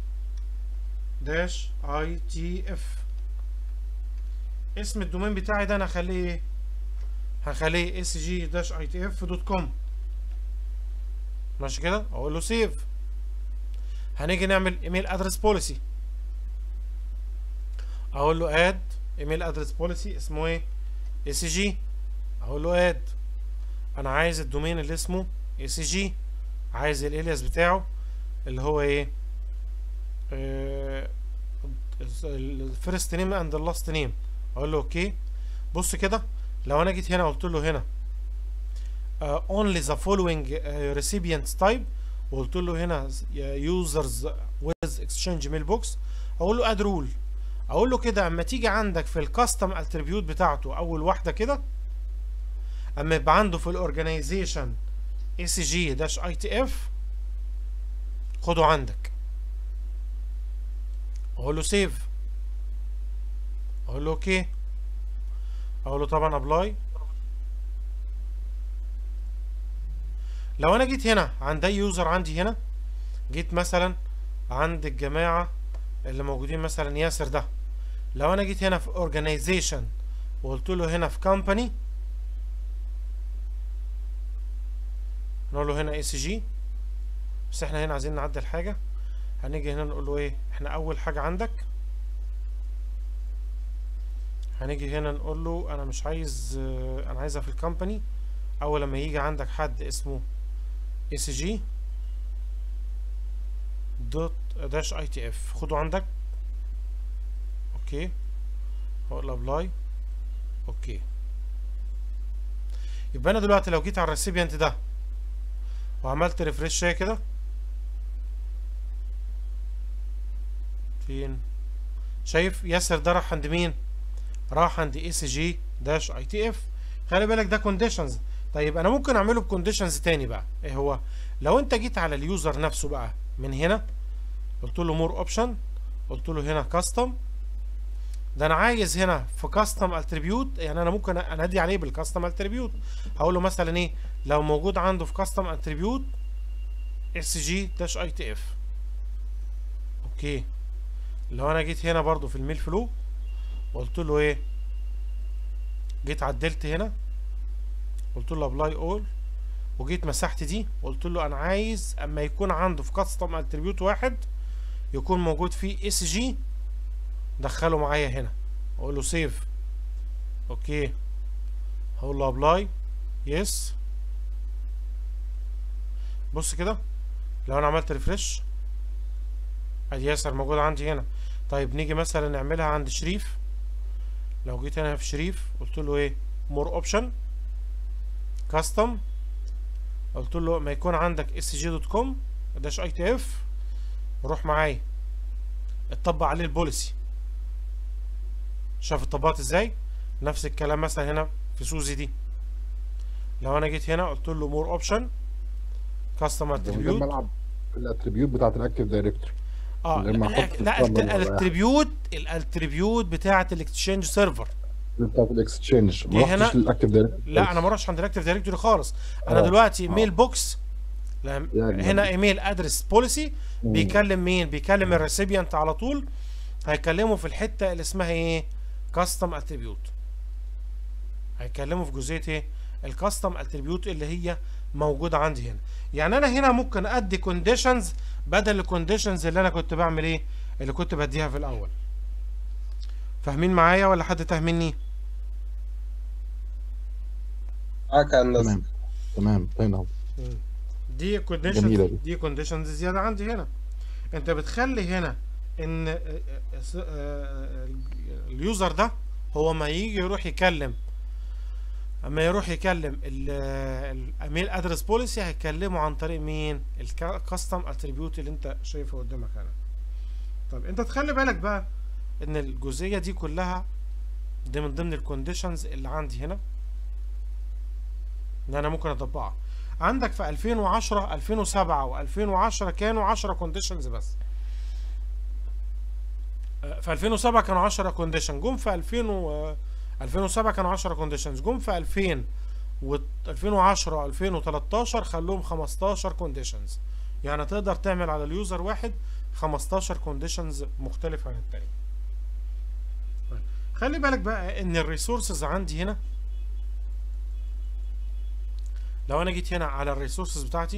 داش اي تي اف اسم الدومين بتاعي ده انا هخليه ايه هخليه اي سي جي داش اي تي اف دوت كوم ماشي كده اقول له سيف هنيجي نعمل ايميل ادرس بوليسي اقول له اد ايميل ادرس بوليسي اسمه ايه اي سي جي اقول له اد انا عايز الدومين اللي اسمه اي سي جي عايز الالياس بتاعه اللي هو ايه الفيرست نيم اند اللاست نيم اقول له اوكي بص كده لو انا جيت هنا قلت له هنا uh, only the following uh, recipients type وقلت له هنا users with exchange mailbox اقول له add rule اقول له كده اما تيجي عندك في الكاستم اتريبيوت بتاعته اول واحده كده اما يبقى عنده في الاورجنايزيشن اي سي جي داش اي تي اف خده عندك اقول له سيف اقول له اوكي اقول له طبعا ابلاي لو انا جيت هنا عند اي يوزر عندي هنا جيت مثلا عند الجماعه اللي موجودين مثلا ياسر ده لو انا جيت هنا في اورجانيزيشن وقلت له هنا في كومباني نقول له هنا اي سي جي بس احنا هنا عايزين نعدل حاجه هنيجي هنا نقول له ايه احنا اول حاجه عندك هنيجي هنا نقول له انا مش عايز اه انا عايزها في الكومباني اول لما يجي عندك حد اسمه اي سي جي دوت داش اي تي اف خده عندك اوكي هقول ابلاي اوكي يبقى انا دلوقتي لو جيت على الريسيبيانت ده وعملت ريفريش كده فين شايف ياسر ده راح عند مين راح عند اي سي جي داش اي تي اف خلي بالك ده كونديشنز طيب انا ممكن اعمله بكونديشنز تاني بقى ايه هو لو انت جيت على اليوزر نفسه بقى من هنا قلت له مور اوبشن قلت له هنا كاستم ده انا عايز هنا في كاستم اتريبيوت يعني انا ممكن انادي عليه بالكاستم اتريبيوت هقول له مثلا ايه لو موجود عنده في كاستم اتريبيوت اس جي داش اي تي اف اوكي لو انا جيت هنا برضو في الميل فلو قلت له ايه جيت عدلت هنا قلت له ابلاي اول وجيت مسحت دي قلت له انا عايز اما يكون عنده في كاستم اتريبيوت واحد يكون موجود فيه اس جي دخله معايا هنا اقول له سيف اوكي هقول له ابلاي يس بص كده لو انا عملت ريفرش ادي ياسر موجود عندي هنا طيب نيجي مثلا نعملها عند شريف لو جيت هنا في شريف قلت له ايه مور اوبشن كاستم قلت له ما يكون عندك اس جي دوت كوم داش اي تي اف روح معايا اتطبق عليه البوليسي شاف اتطبقت ازاي نفس الكلام مثلا هنا في سوزي دي لو انا جيت هنا قلت له مور اوبشن كاستم اتريبيوت بلعب الاتريبيوت بتاعت الاكتيف دايركتوري اه لما لا أحط لا في الكاميرا ولا الاتريبيوت الاتريبيوت بتاعت الاكتشينج سيرفر بتاعت الاكستشينج دي ما هنا- رحتش للاكتيف دايركتوري لا انا ما اروحش عند الاكتيف دايركتوري خالص انا آه، دلوقتي آه. ميل بوكس لم- يعني هنا ايميل ادرس بوليسي مم. بيكلم مين بيكلم الريسيبيانت على طول هيكلمه في الحته اللي اسمها ايه كاستم اتريبيوت هيكلمه في جزئيه ايه الكاستم اتريبيوت اللي هي موجوده عندي هنا يعني انا هنا ممكن ادي كونديشنز بدل الكونديشنز اللي انا كنت بعمل ايه اللي كنت بديها في الاول فاهمين معايا ولا حد فاهمني معاك يا هندسة تمام تمام هنا اهو دي جميلة كونديشنز دي. دي كونديشنز زياده عندي هنا انت بتخلي هنا ان آه، آه، س- آه، اليوزر ده هو ما يجي يروح يكلم اما يروح يكلم الايميل ادرس بوليسي هيكلمه عن طريق مين الكاستم اتريبيوت اللي انت شايفه قدامك هنا طب انت تخلي بالك بقى ان الجزئيه دي كلها دي من ضمن الكونديشنز اللي عندي هنا ان انا ممكن اطبقها عندك في 2010 2007 و2010 كانوا 10 كونديشنز بس آه، في 2007 كانوا 10 كونديشن جم في 2000 و 2007 كانوا 10 كونديشنز جم في 2000 و 2010 2013 خلوهم 15 كونديشنز يعني تقدر تعمل على اليوزر واحد 15 كونديشنز مختلفة عن التاني طيب، خلي بالك بقى ان الريسورسز عندي هنا لو انا جيت هنا على الريسورسز بتاعتي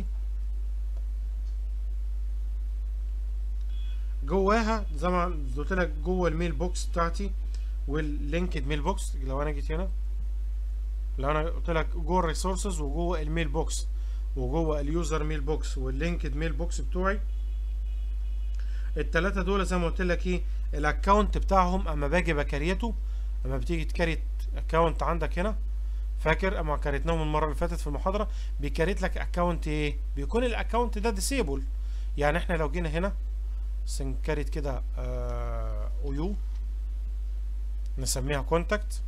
جواها زي ما قلت لك جوه الميل بوكس بتاعتي واللينكد ميل بوكس لو انا جيت هنا لو انا قلت لك جوه الريسورسز وجوه الميل بوكس وجوه اليوزر ميل بوكس واللينكد ميل بوكس بتوعي التلاتة دول زي ما قلت لك ايه الاكونت بتاعهم اما باجي بكريته اما بتيجي تكريت اكونت عندك هنا فاكر اما كريتناهم المره اللي فاتت في المحاضره بيكريت لك اكونت ايه بيكون الاكونت ده ديسيبل يعني احنا لو جينا هنا سنكريت كده آه يو نسميها كونتاكت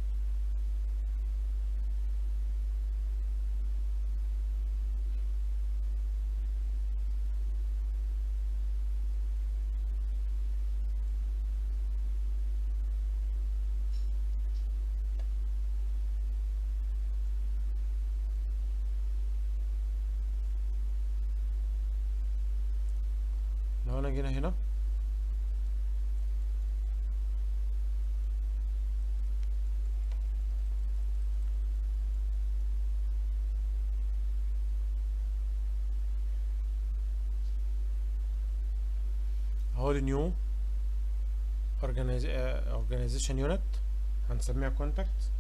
لو انا جينا هنا اهو النيو organization unit هنسميها كونتاكت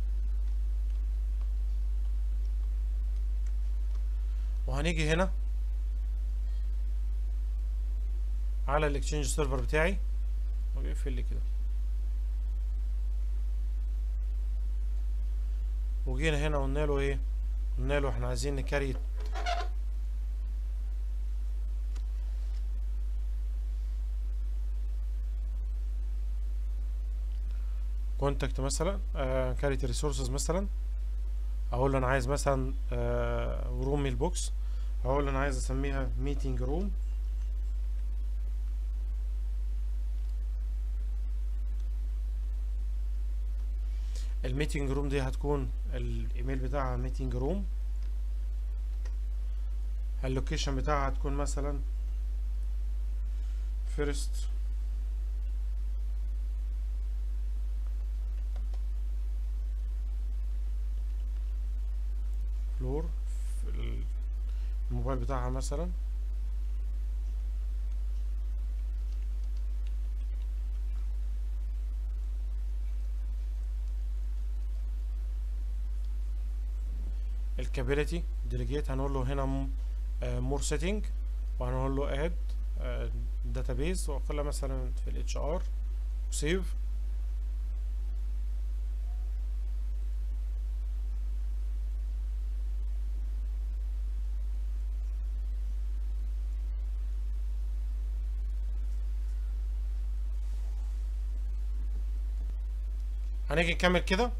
وهنيجي هنا على الاكسشينج سيرفر بتاعي وبيقفل لي كده وجينا هنا قلنا له ايه قلنا له احنا عايزين نكريت كونتاكت مثلا آه كاريت ريسورسز مثلا اقول له انا عايز مثلا آه روم ميل بوكس اقول له انا عايز اسميها ميتنج روم الميتنج روم دي هتكون الايميل بتاعها ميتنج روم اللوكيشن بتاعها هتكون مثلا فيرست فلور الموبايل بتاعها مثلا الكابيلتي ديليجيت هنقول له هنا مور سيتنج وهنقول له اد داتابيز واقولها مثلا في الاتش ار سيف هنيجي نكمل كده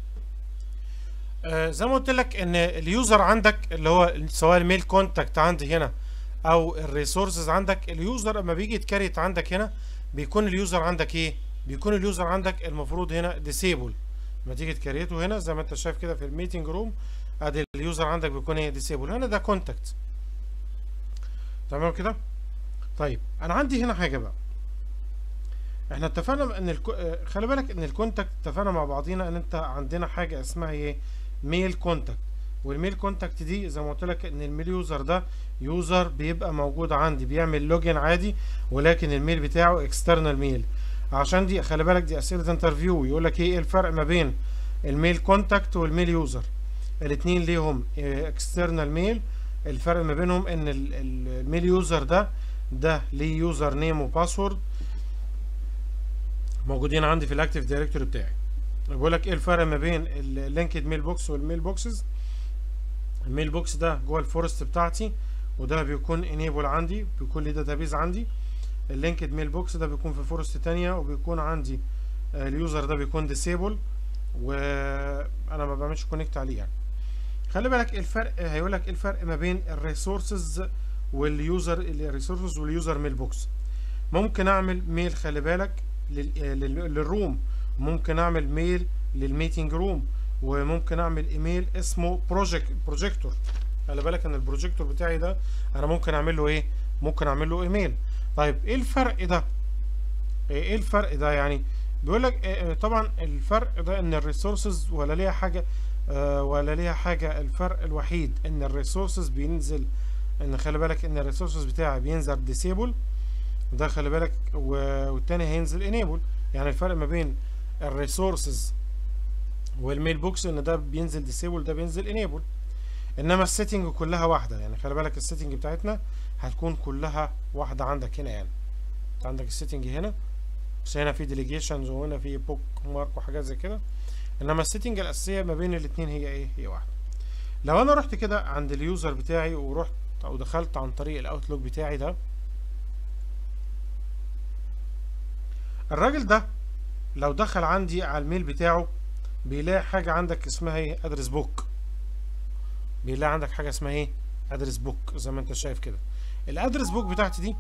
آه زي ما قلت لك ان اليوزر عندك اللي هو سواء الميل كونتاكت عندي هنا او الريسورسز عندك اليوزر لما بيجي يتكريت عندك هنا بيكون اليوزر عندك ايه بيكون اليوزر عندك المفروض هنا ديسيبل لما تيجي تكريته هنا زي ما انت شايف كده في الميتنج روم ادي اليوزر عندك بيكون ايه ديسيبل هنا ده كونتاكت تمام كده طيب انا عندي هنا حاجه بقى احنا اتفقنا ان الكو... آه، خلي بالك ان الكونتاكت اتفقنا مع بعضينا ان انت عندنا حاجه اسمها ايه ميل كونتاكت والميل كونتاكت دي زي ما قلت لك ان الميل يوزر ده يوزر بيبقى موجود عندي بيعمل لوجن عادي ولكن الميل بتاعه اكسترنال ميل عشان دي خلي بالك دي اسئله انترفيو يقول لك ايه الفرق ما بين الميل كونتاكت والميل يوزر الاثنين ليهم اكسترنال ميل الفرق ما بينهم ان ال- ال- الميل يوزر ده ده ليه يوزر نيم وباسورد موجودين عندي في الاكتيف دايركتوري بتاعي بقول لك ايه الفرق ما بين اللينكد ميل بوكس والميل بوكسز الميل بوكس ده جوه الفورست بتاعتي وده بيكون انيبل عندي بيكون لي داتابيز عندي اللينكد ميل بوكس ده بيكون في فورست تانية وبيكون عندي آه، اليوزر ده بيكون ديسيبل وانا ما بعملش كونكت عليه يعني خلي بالك الفرق هيقول لك الفرق ما بين الريسورسز واليوزر الريسورسز واليوزر ميل بوكس ممكن اعمل ميل خلي بالك لل- لل- للروم ممكن اعمل ميل للميتنج روم وممكن اعمل ايميل اسمه بروجكت بروجيكتور خلي بالك ان البروجيكتور بتاعي ده انا ممكن اعمل له ايه ممكن اعمل له ايميل طيب ايه الفرق ده ايه الفرق ده يعني بيقول لك إيه- طبعا الفرق ده ان الريسورسز ولا ليها حاجه آه، ولا ليها حاجه الفرق الوحيد ان الريسورسز بينزل ان خلي بالك ان الريسورسز بتاعي بينزل ديسيبل ده خلي بالك و- والتاني هينزل انيبل يعني الفرق ما بين الريسورسز والميل بوكس ان ده بينزل ديسيبل ده بينزل انيبل انما السيتنج كلها واحده يعني خلي بالك السيتنج بتاعتنا هتكون كلها واحده عندك هنا يعني انت عندك السيتنج هنا بس هنا في ديليجيشنز وهنا في بوك مارك وحاجات زي كده انما السيتنج الاساسيه ما بين الاثنين هي ايه هي واحده لو انا رحت كده عند اليوزر بتاعي ورحت او دخلت عن طريق الاوتلوك بتاعي ده الراجل ده لو دخل عندي على الميل بتاعه بيلاقي حاجه عندك اسمها ايه ادرس بوك بيلاقي عندك حاجه اسمها ايه ادرس بوك زي ما انت شايف كده الادرس بوك بتاعتي دي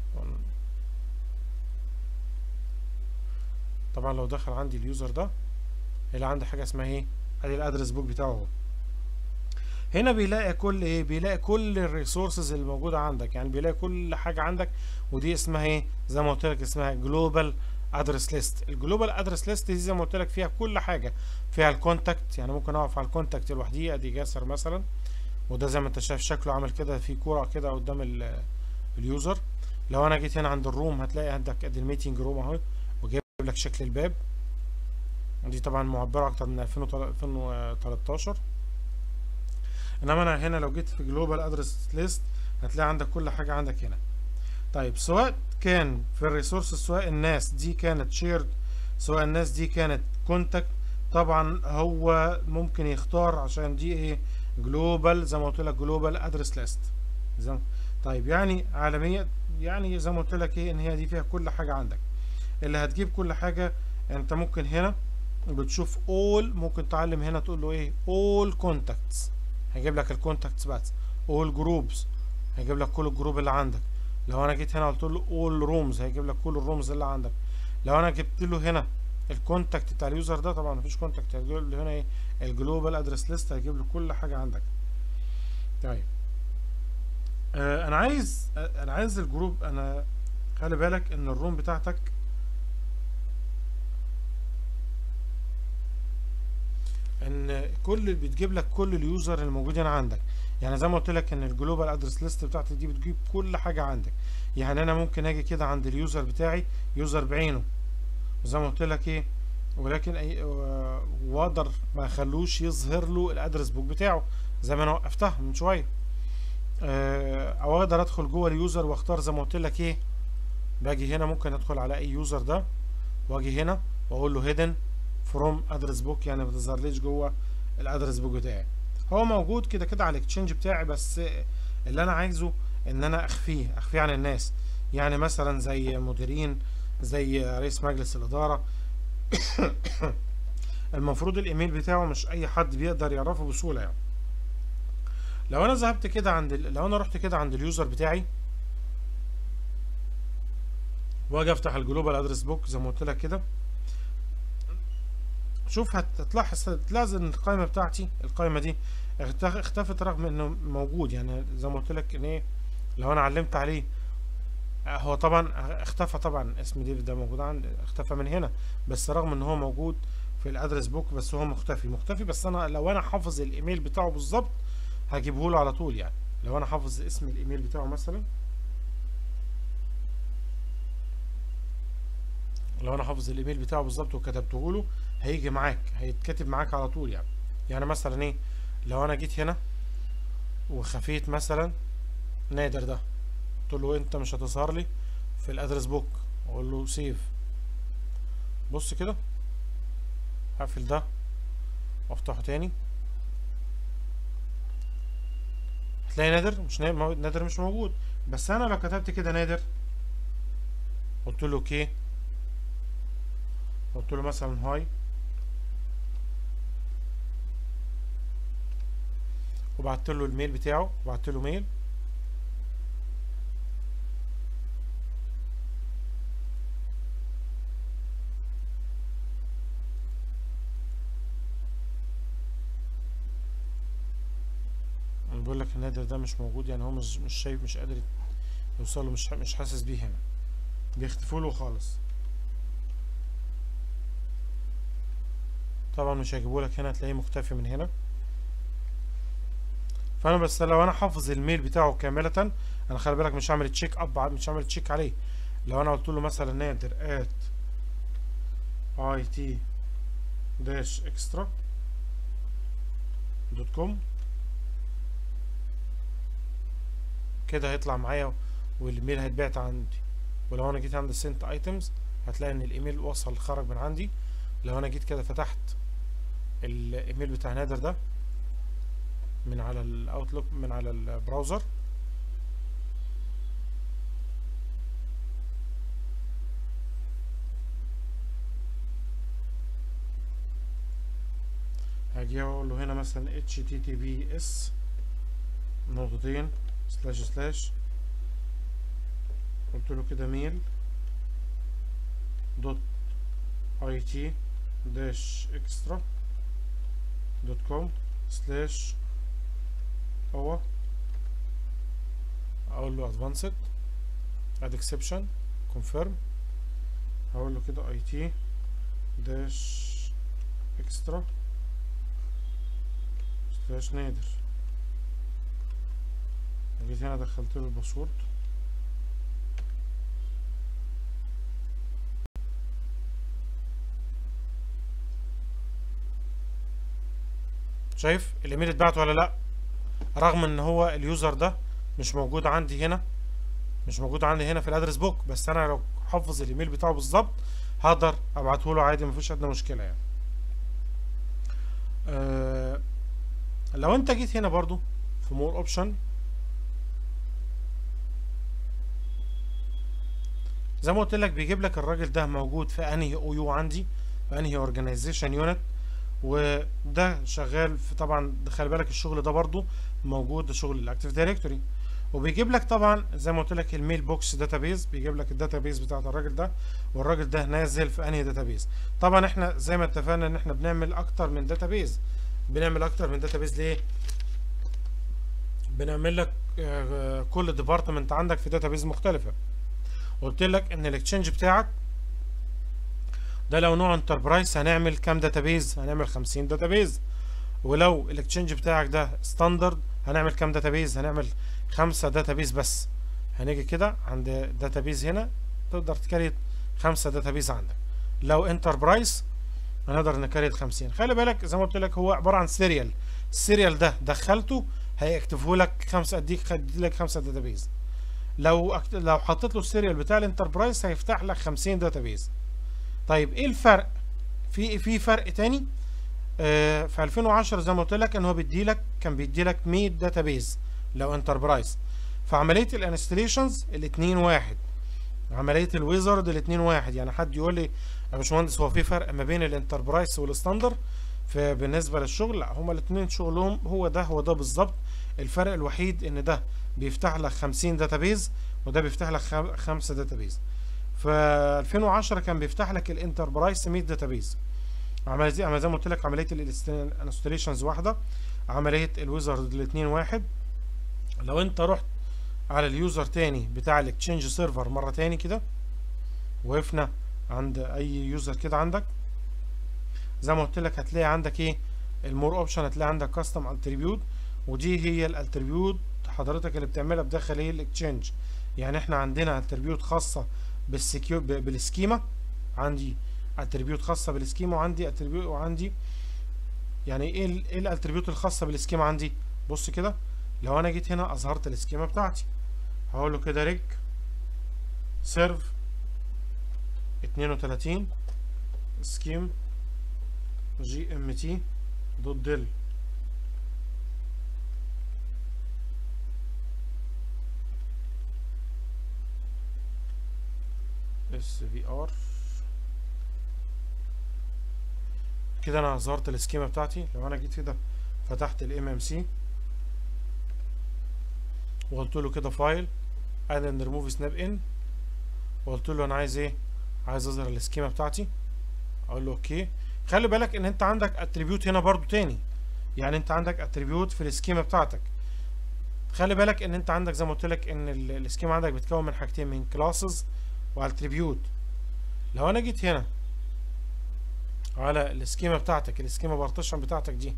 طبعا لو دخل عندي اليوزر ده هيلاقي عندي حاجه اسمها ايه ادي الادرس بوك بتاعه اهو هنا بيلاقي كل ايه بيلاقي كل الريسورسز اللي موجوده عندك يعني بيلاقي كل حاجه عندك ودي اسمها ايه زي ما قلت لك اسمها جلوبال ادرس ليست الجلوبال ادرس ليست دي زي ما قلت لك فيها كل حاجه فيها الكونتاكت يعني ممكن اقف على الكونتاكت لوحديه ادي جاسر مثلا وده زي ما انت شايف شكله عامل كده في كوره كده قدام ال- اليوزر لو انا جيت هنا عند الروم هتلاقي عندك ادي الميتنج روم اهو وجايب لك شكل الباب دي طبعا معبره اكتر من 2013 انما انا هنا لو جيت في جلوبال ادرس ليست هتلاقي عندك كل حاجه عندك هنا طيب سواء كان في الريسورس سواء الناس دي كانت شيرد سواء الناس دي كانت كونتاكت طبعا هو ممكن يختار عشان دي ايه جلوبال زي ما قلت لك جلوبال ادرس ليست طيب يعني عالميه يعني زي ما قلت لك ايه ان هي دي فيها كل حاجه عندك اللي هتجيب كل حاجه انت ممكن هنا بتشوف all ممكن تعلم هنا تقول له ايه all contacts هيجيب لك الكونتاكتس بس all groups هيجيب لك كل الجروب اللي عندك لو انا جيت هنا قلت له all rooms هيجيب لك كل الرومز اللي عندك لو انا جبت له هنا الكونتاكت بتاع اليوزر ده طبعا مفيش كونتاكت هيجيب له هنا ايه الجلوبال ادرس ليست هيجيب له كل حاجه عندك طيب آه انا عايز آه انا عايز الجروب انا خلي بالك ان الروم بتاعتك ان كل بتجيب لك كل اليوزر الموجودين عندك يعني زي ما قلت لك ان الجلوبال ادرس ليست بتاعتي دي بتجيب كل حاجه عندك يعني انا ممكن اجي كده عند اليوزر بتاعي يوزر بعينه زي ما قلت لك ايه ولكن اي و- واقدر ما اخلوش يظهر له الادرس بوك بتاعه زي ما انا وقفتها من شويه آه، او اقدر ادخل جوه اليوزر واختار زي ما قلت لك ايه باجي هنا ممكن ادخل على اي يوزر ده واجي هنا واقول له هيدن فروم ادرس بوك يعني ما تظهرليش جوه الادرس بوك بتاعي هو موجود كده كده على الاكتشينج بتاعي بس اللي انا عايزه ان انا اخفيه اخفيه عن الناس يعني مثلا زي مديرين زي رئيس مجلس الاداره المفروض الايميل بتاعه مش اي حد بيقدر يعرفه بسهوله يعني لو انا ذهبت كده عند ال- لو انا رحت كده عند اليوزر بتاعي واجي افتح الجلوبال ادرس بوك زي ما قلت لك كده شوف هت- هتلاحظ هتلاحظ ان القائمه بتاعتي القائمه دي اخت- اختفت رغم انه موجود يعني زي ما قلت لك ان ايه لو انا علمت عليه آه، هو طبعا اختفى طبعا اسم ديفيد ده موجود عند اختفى من هنا بس رغم ان هو موجود في الادرس بوك بس هو مختفي مختفي بس انا لو انا حافظ الايميل بتاعه بالظبط هجيبه له على طول يعني لو انا حافظ اسم الايميل بتاعه مثلا لو انا حافظ الايميل بتاعه بالظبط وكتبته له هيجي معاك هيتكتب معاك على طول يعني يعني مثلا ايه لو انا جيت هنا وخفيت مثلا نادر ده قلت له انت مش هتظهر لي في الادرس بوك اقول له سيف بص كده هقفل ده وافتحه تاني هتلاقي نادر مش نا- مو- نادر مش موجود بس انا لو كتبت كده نادر قلت له اوكي قلت له مثلا هاي وبعت له الميل بتاعه وبعت له ميل بيقول لك النادر ده مش موجود يعني هو مش مش شايف مش قادر يوصل له مش مش حاسس بيه هنا بيختفوا له خالص طبعا مش هيجيبوا لك هنا تلاقيه مختفي من هنا فانا بس لو انا حافظ الميل بتاعه كاملة انا خلي بالك مش هعمل تشيك اب مش هعمل تشيك عليه لو انا قلت له مثلا نادر ات اي تي داش اكسترا دوت كوم كده هيطلع معايا والايميل هيتبعت عندي ولو انا جيت عند سنت ايتمز هتلاقي ان الايميل وصل خرج من عندي لو انا جيت كده فتحت الايميل بتاع نادر ده من على الاوتلوك من على البراوزر هاجي اقول له هنا مثلا https نقطتين سلاش سلاش قلت له كده ميل دوت اي تي داش اكسترا دوت كوم سلاش هو اقول له ادفانسد اد اكسبشن كونفيرم هقول له كده اي تي داش اكسترا سلاش نادر جيت هنا دخلت له الباسورد شايف الايميل اتبعت ولا لا رغم ان هو اليوزر ده مش موجود عندي هنا مش موجود عندي هنا في الادرس بوك بس انا لو حافظ الايميل بتاعه بالظبط هقدر ابعته له عادي مفيش ادنى مشكله يعني أه لو انت جيت هنا برضو في مور اوبشن زي ما قلت لك بيجيب لك الراجل ده موجود في انهي او يو عندي في انهي اورجانيزيشن يونت وده شغال في طبعا خلي بالك الشغل ده برضو موجود ده شغل الاكتيف دايركتوري وبيجيب لك طبعا زي ما قلت لك الميل بوكس داتابيز بيجيب لك الداتابيز بتاعت الراجل ده والراجل ده نازل في انهي داتابيز طبعا احنا زي ما اتفقنا ان احنا بنعمل اكتر من داتابيز بنعمل اكتر من داتابيز ليه بنعمل لك آه، كل ديبارتمنت عندك في داتابيز مختلفه قلت لك ان الاكتشينج بتاعك ده لو نوع انتربرايز هنعمل كام داتابيز هنعمل 50 داتابيز ولو الاكتشينج بتاعك ده ستاندرد هنعمل كام داتابيز هنعمل خمسة داتابيز بس هنيجي كده عند داتابيز هنا تقدر تكريت خمسة داتابيز عندك لو انتربرايز هنقدر نكريت 50 خلي بالك زي ما قلت لك هو عبارة عن سيريال السيريال ده دخلته هيكتبه لك خمسة اديك ادي لك خمسة داتابيز لو أكت... لو حطيت له السيريال بتاع الانتربرايز هيفتح لك 50 داتابيز طيب ايه الفرق في في فرق تاني آه في 2010 زي ما قلت لك ان هو بيدي لك كان بيدي لك 100 داتابيز لو انتربرايز فعمليه الانستليشنز الاثنين واحد عمليه الويزرد الاثنين واحد يعني حد يقول لي يا باشمهندس هو في فرق ما بين الانتربرايز والستاندر فبالنسبه للشغل لا هما الاثنين شغلهم هو ده هو ده بالظبط الفرق الوحيد ان ده بيفتح لك 50 داتابيز وده بيفتح لك خم- خمسة داتابيز ف 2010 كان بيفتح لك الانتربرايز 100 داتابيز عمليه زي زي ما قلت لك عمليه الانستليشنز واحده عمليه الويزرد الاثنين واحد لو انت رحت على اليوزر تاني بتاع الاكتشينج سيرفر مره تاني كده وقفنا عند اي يوزر كده عندك زي ما قلت لك هتلاقي عندك ايه المور اوبشن هتلاقي عندك كاستم اتريبيوت ودي هي الاتريبيوت حضرتك اللي بتعملها بداخل ايه الاكتشينج يعني احنا عندنا اتريبيوت خاصه بالسكيو ب- بالسكيما عندي اتريبيوت خاصه بالسكيما وعندي اتريبيوت وعندي يعني ايه ال- ايه الاتريبيوت الخاصه بالسكيما عندي بص كده لو انا جيت هنا اظهرت السكيما بتاعتي هقول له كده ريك سيرف 32 سكيم جي ام تي دوت ديل اس في ار كده انا ظهرت السكيما بتاعتي لو انا جيت كده فتحت الام ام سي وقلت له كده فايل اد اند ريموف سناب ان وقلت له انا عايز ايه عايز اظهر السكيما بتاعتي اقول له اوكي خلي بالك ان انت عندك اتريبيوت هنا برضو تاني يعني انت عندك اتريبيوت في السكيما بتاعتك خلي بالك ان انت عندك زي ما قلت لك ان ال- السكيما عندك بتكون من حاجتين من كلاسز واتريبيوت لو انا جيت هنا على السكيما بتاعتك السكيما بارتيشن بتاعتك دي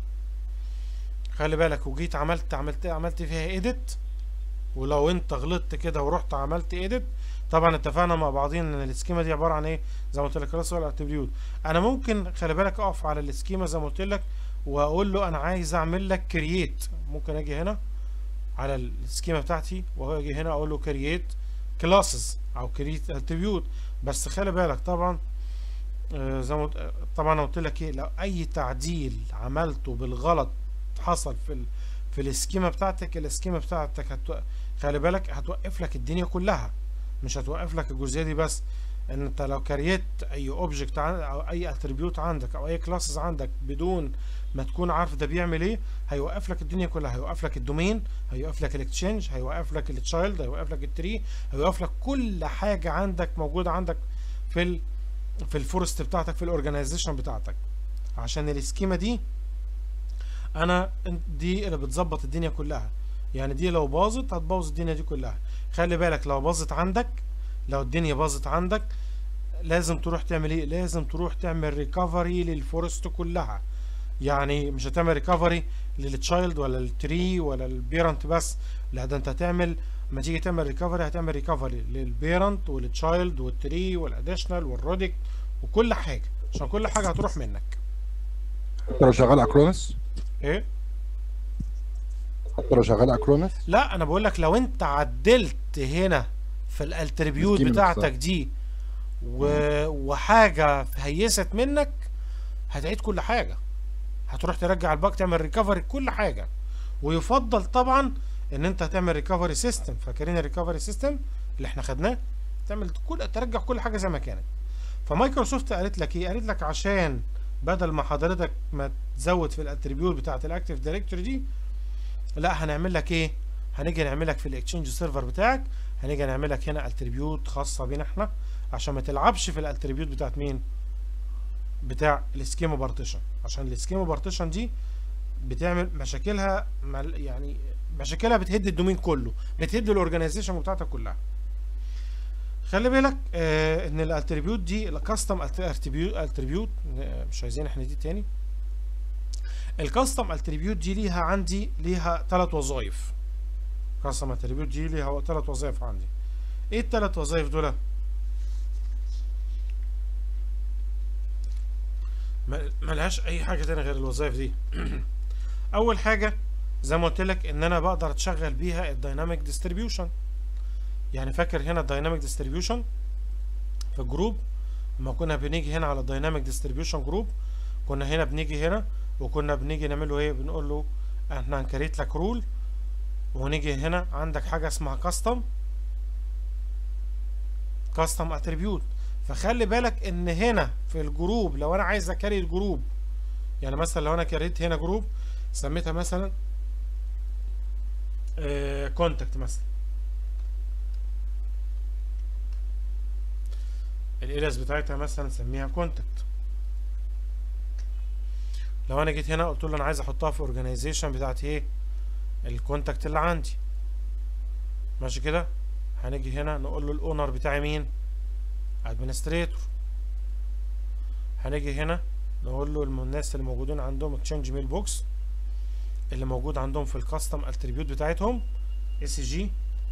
خلي بالك وجيت عملت عملت عملت فيها ايديت ولو انت غلطت كده ورحت عملت ايديت طبعا اتفقنا مع بعضين ان السكيما دي عباره عن ايه زي ما قلت لك كلاس ولا اتريبيوت انا ممكن خلي بالك اقف على السكيما زي ما قلت لك واقول له انا عايز اعمل لك كرييت ممكن اجي هنا على السكيما بتاعتي واجي هنا اقول له كرييت كلاسز او كرييت اتريبيوت بس خلي بالك طبعا آه، زي ما قلت- آه، طبعا انا قلت لك ايه لو اي تعديل عملته بالغلط حصل في ال... في السكيما بتاعتك السكيما بتاعتك هتو... خلي بالك هتوقف لك الدنيا كلها مش هتوقف لك الجزئيه دي بس ان انت لو كريت اي اوبجكت او اي اتريبيوت عندك او اي كلاسز عندك بدون ما تكون عارف ده بيعمل ايه هيوقف لك الدنيا كلها هيوقف لك الدومين هيوقف لك الاكتشينج هيوقف لك التشايلد هيوقف لك التري هيوقف لك كل حاجه عندك موجوده عندك في ال... في الفورست بتاعتك في الاورجنايزيشن بتاعتك عشان السكيما دي انا دي اللي بتظبط الدنيا كلها يعني دي لو باظت هتبوظ الدنيا دي كلها خلي بالك لو باظت عندك لو الدنيا باظت عندك لازم تروح تعمل ايه لازم تروح تعمل ريكفري للفورست كلها يعني مش هتعمل ريكفري للتشايلد ولا التري ولا البيرنت بس لا ده انت هتعمل ما تيجي تعمل ريكفري هتعمل ريكفري للبيرنت والتشايلد والتري والاديشنال والروديك وكل حاجه عشان كل حاجه هتروح منك حتى لو شغال اكرونس ايه حتى لو شغال اكرونس لا انا بقول لك لو انت عدلت هنا في الالتريبيوت السكيما بتاعتك نفسها. دي و... وحاجه هيست منك هتعيد كل حاجه هتروح ترجع الباك تعمل ريكفري كل حاجه ويفضل طبعا ان انت تعمل ريكفري سيستم فاكرين الريكفري سيستم اللي احنا خدناه تعمل كل ترجع كل حاجه زي ما كانت فمايكروسوفت قالت لك ايه قالت لك عشان بدل ما حضرتك ما تزود في الاتريبيوت بتاعت الاكتيف دايركتوري دي لا هنعمل لك ايه هنيجي نعمل لك في الاكتشينج سيرفر بتاعك هنيجي نعمل لك هنا اتريبيوت خاصه بينا احنا عشان ما تلعبش في الاتريبيوت بتاعت مين بتاع السكيما بارتيشن عشان السكيما بارتيشن دي بتعمل مشاكلها مل- يعني مشاكلها بتهد الدومين كله بتهد الاورجنايزيشن بتاعتك كلها خلي بالك آه ان الاتريبيوت دي الكاستم اتريبيوت مش عايزين احنا دي تاني الكاستم اتريبيوت دي ليها عندي ليها ثلاث وظائف كاستم اتريبيوت دي ليها ثلاث وظائف عندي ايه الثلاث وظائف دول ما- ملهاش اي حاجه تانية غير الوظائف دي اول حاجه زي ما قلت لك ان انا بقدر اتشغل بيها الدايناميك ديستريبيوشن يعني فاكر هنا الدايناميك ديستريبيوشن في الجروب لما كنا بنيجي هنا على الدايناميك ديستريبيوشن جروب كنا هنا بنيجي هنا وكنا بنيجي نعمل له ايه بنقول له احنا هنكريت لك رول ونيجي هنا عندك حاجه اسمها كاستم كاستم اتريبيوت فخلي بالك ان هنا في الجروب لو انا عايز اكري الجروب يعني مثلا لو انا كريت هنا جروب سميتها مثلا كونتاكت مثلا الالياس بتاعتها مثلا نسميها كونتاكت لو انا جيت هنا قلت له انا عايز احطها في اورجانيزيشن بتاعت ايه الكونتاكت اللي عندي ماشي كده هنيجي هنا نقول له الاونر بتاعي مين ادمنستريتور هنيجي هنا نقول له الم- الناس اللي موجودين عندهم اكشنج ميل بوكس اللي موجود عندهم في الكاستم اتريبيوت بتاعتهم اس جي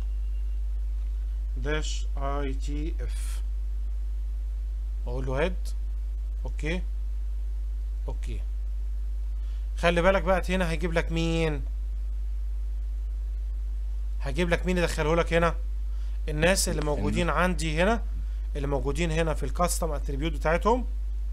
داش اي تي اف اقول له هيد اوكي اوكي خلي بالك بقى هنا هيجيب لك مين هجيب لك مين يدخله لك هنا الناس اللي موجودين عندي هنا اللي موجودين هنا في الكاستم اتريبيوت بتاعتهم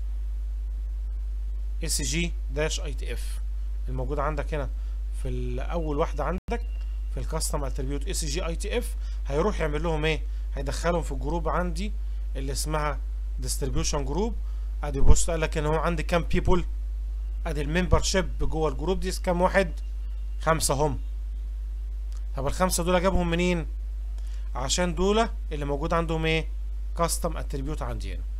اس جي داش اي تي اف الموجود عندك هنا في الاول واحده عندك في الكاستم اتريبيوت اس جي اي تي اف هيروح يعمل لهم ايه هيدخلهم في الجروب عندي اللي اسمها ديستريبيوشن جروب ادي بص قال لك ان هو عندي كام بيبول ادي الممبر شيب جوه الجروب دي كام واحد خمسه هم طب الخمسه دول جابهم منين عشان دول اللي موجود عندهم ايه كاستم اتريبيوت عندي هنا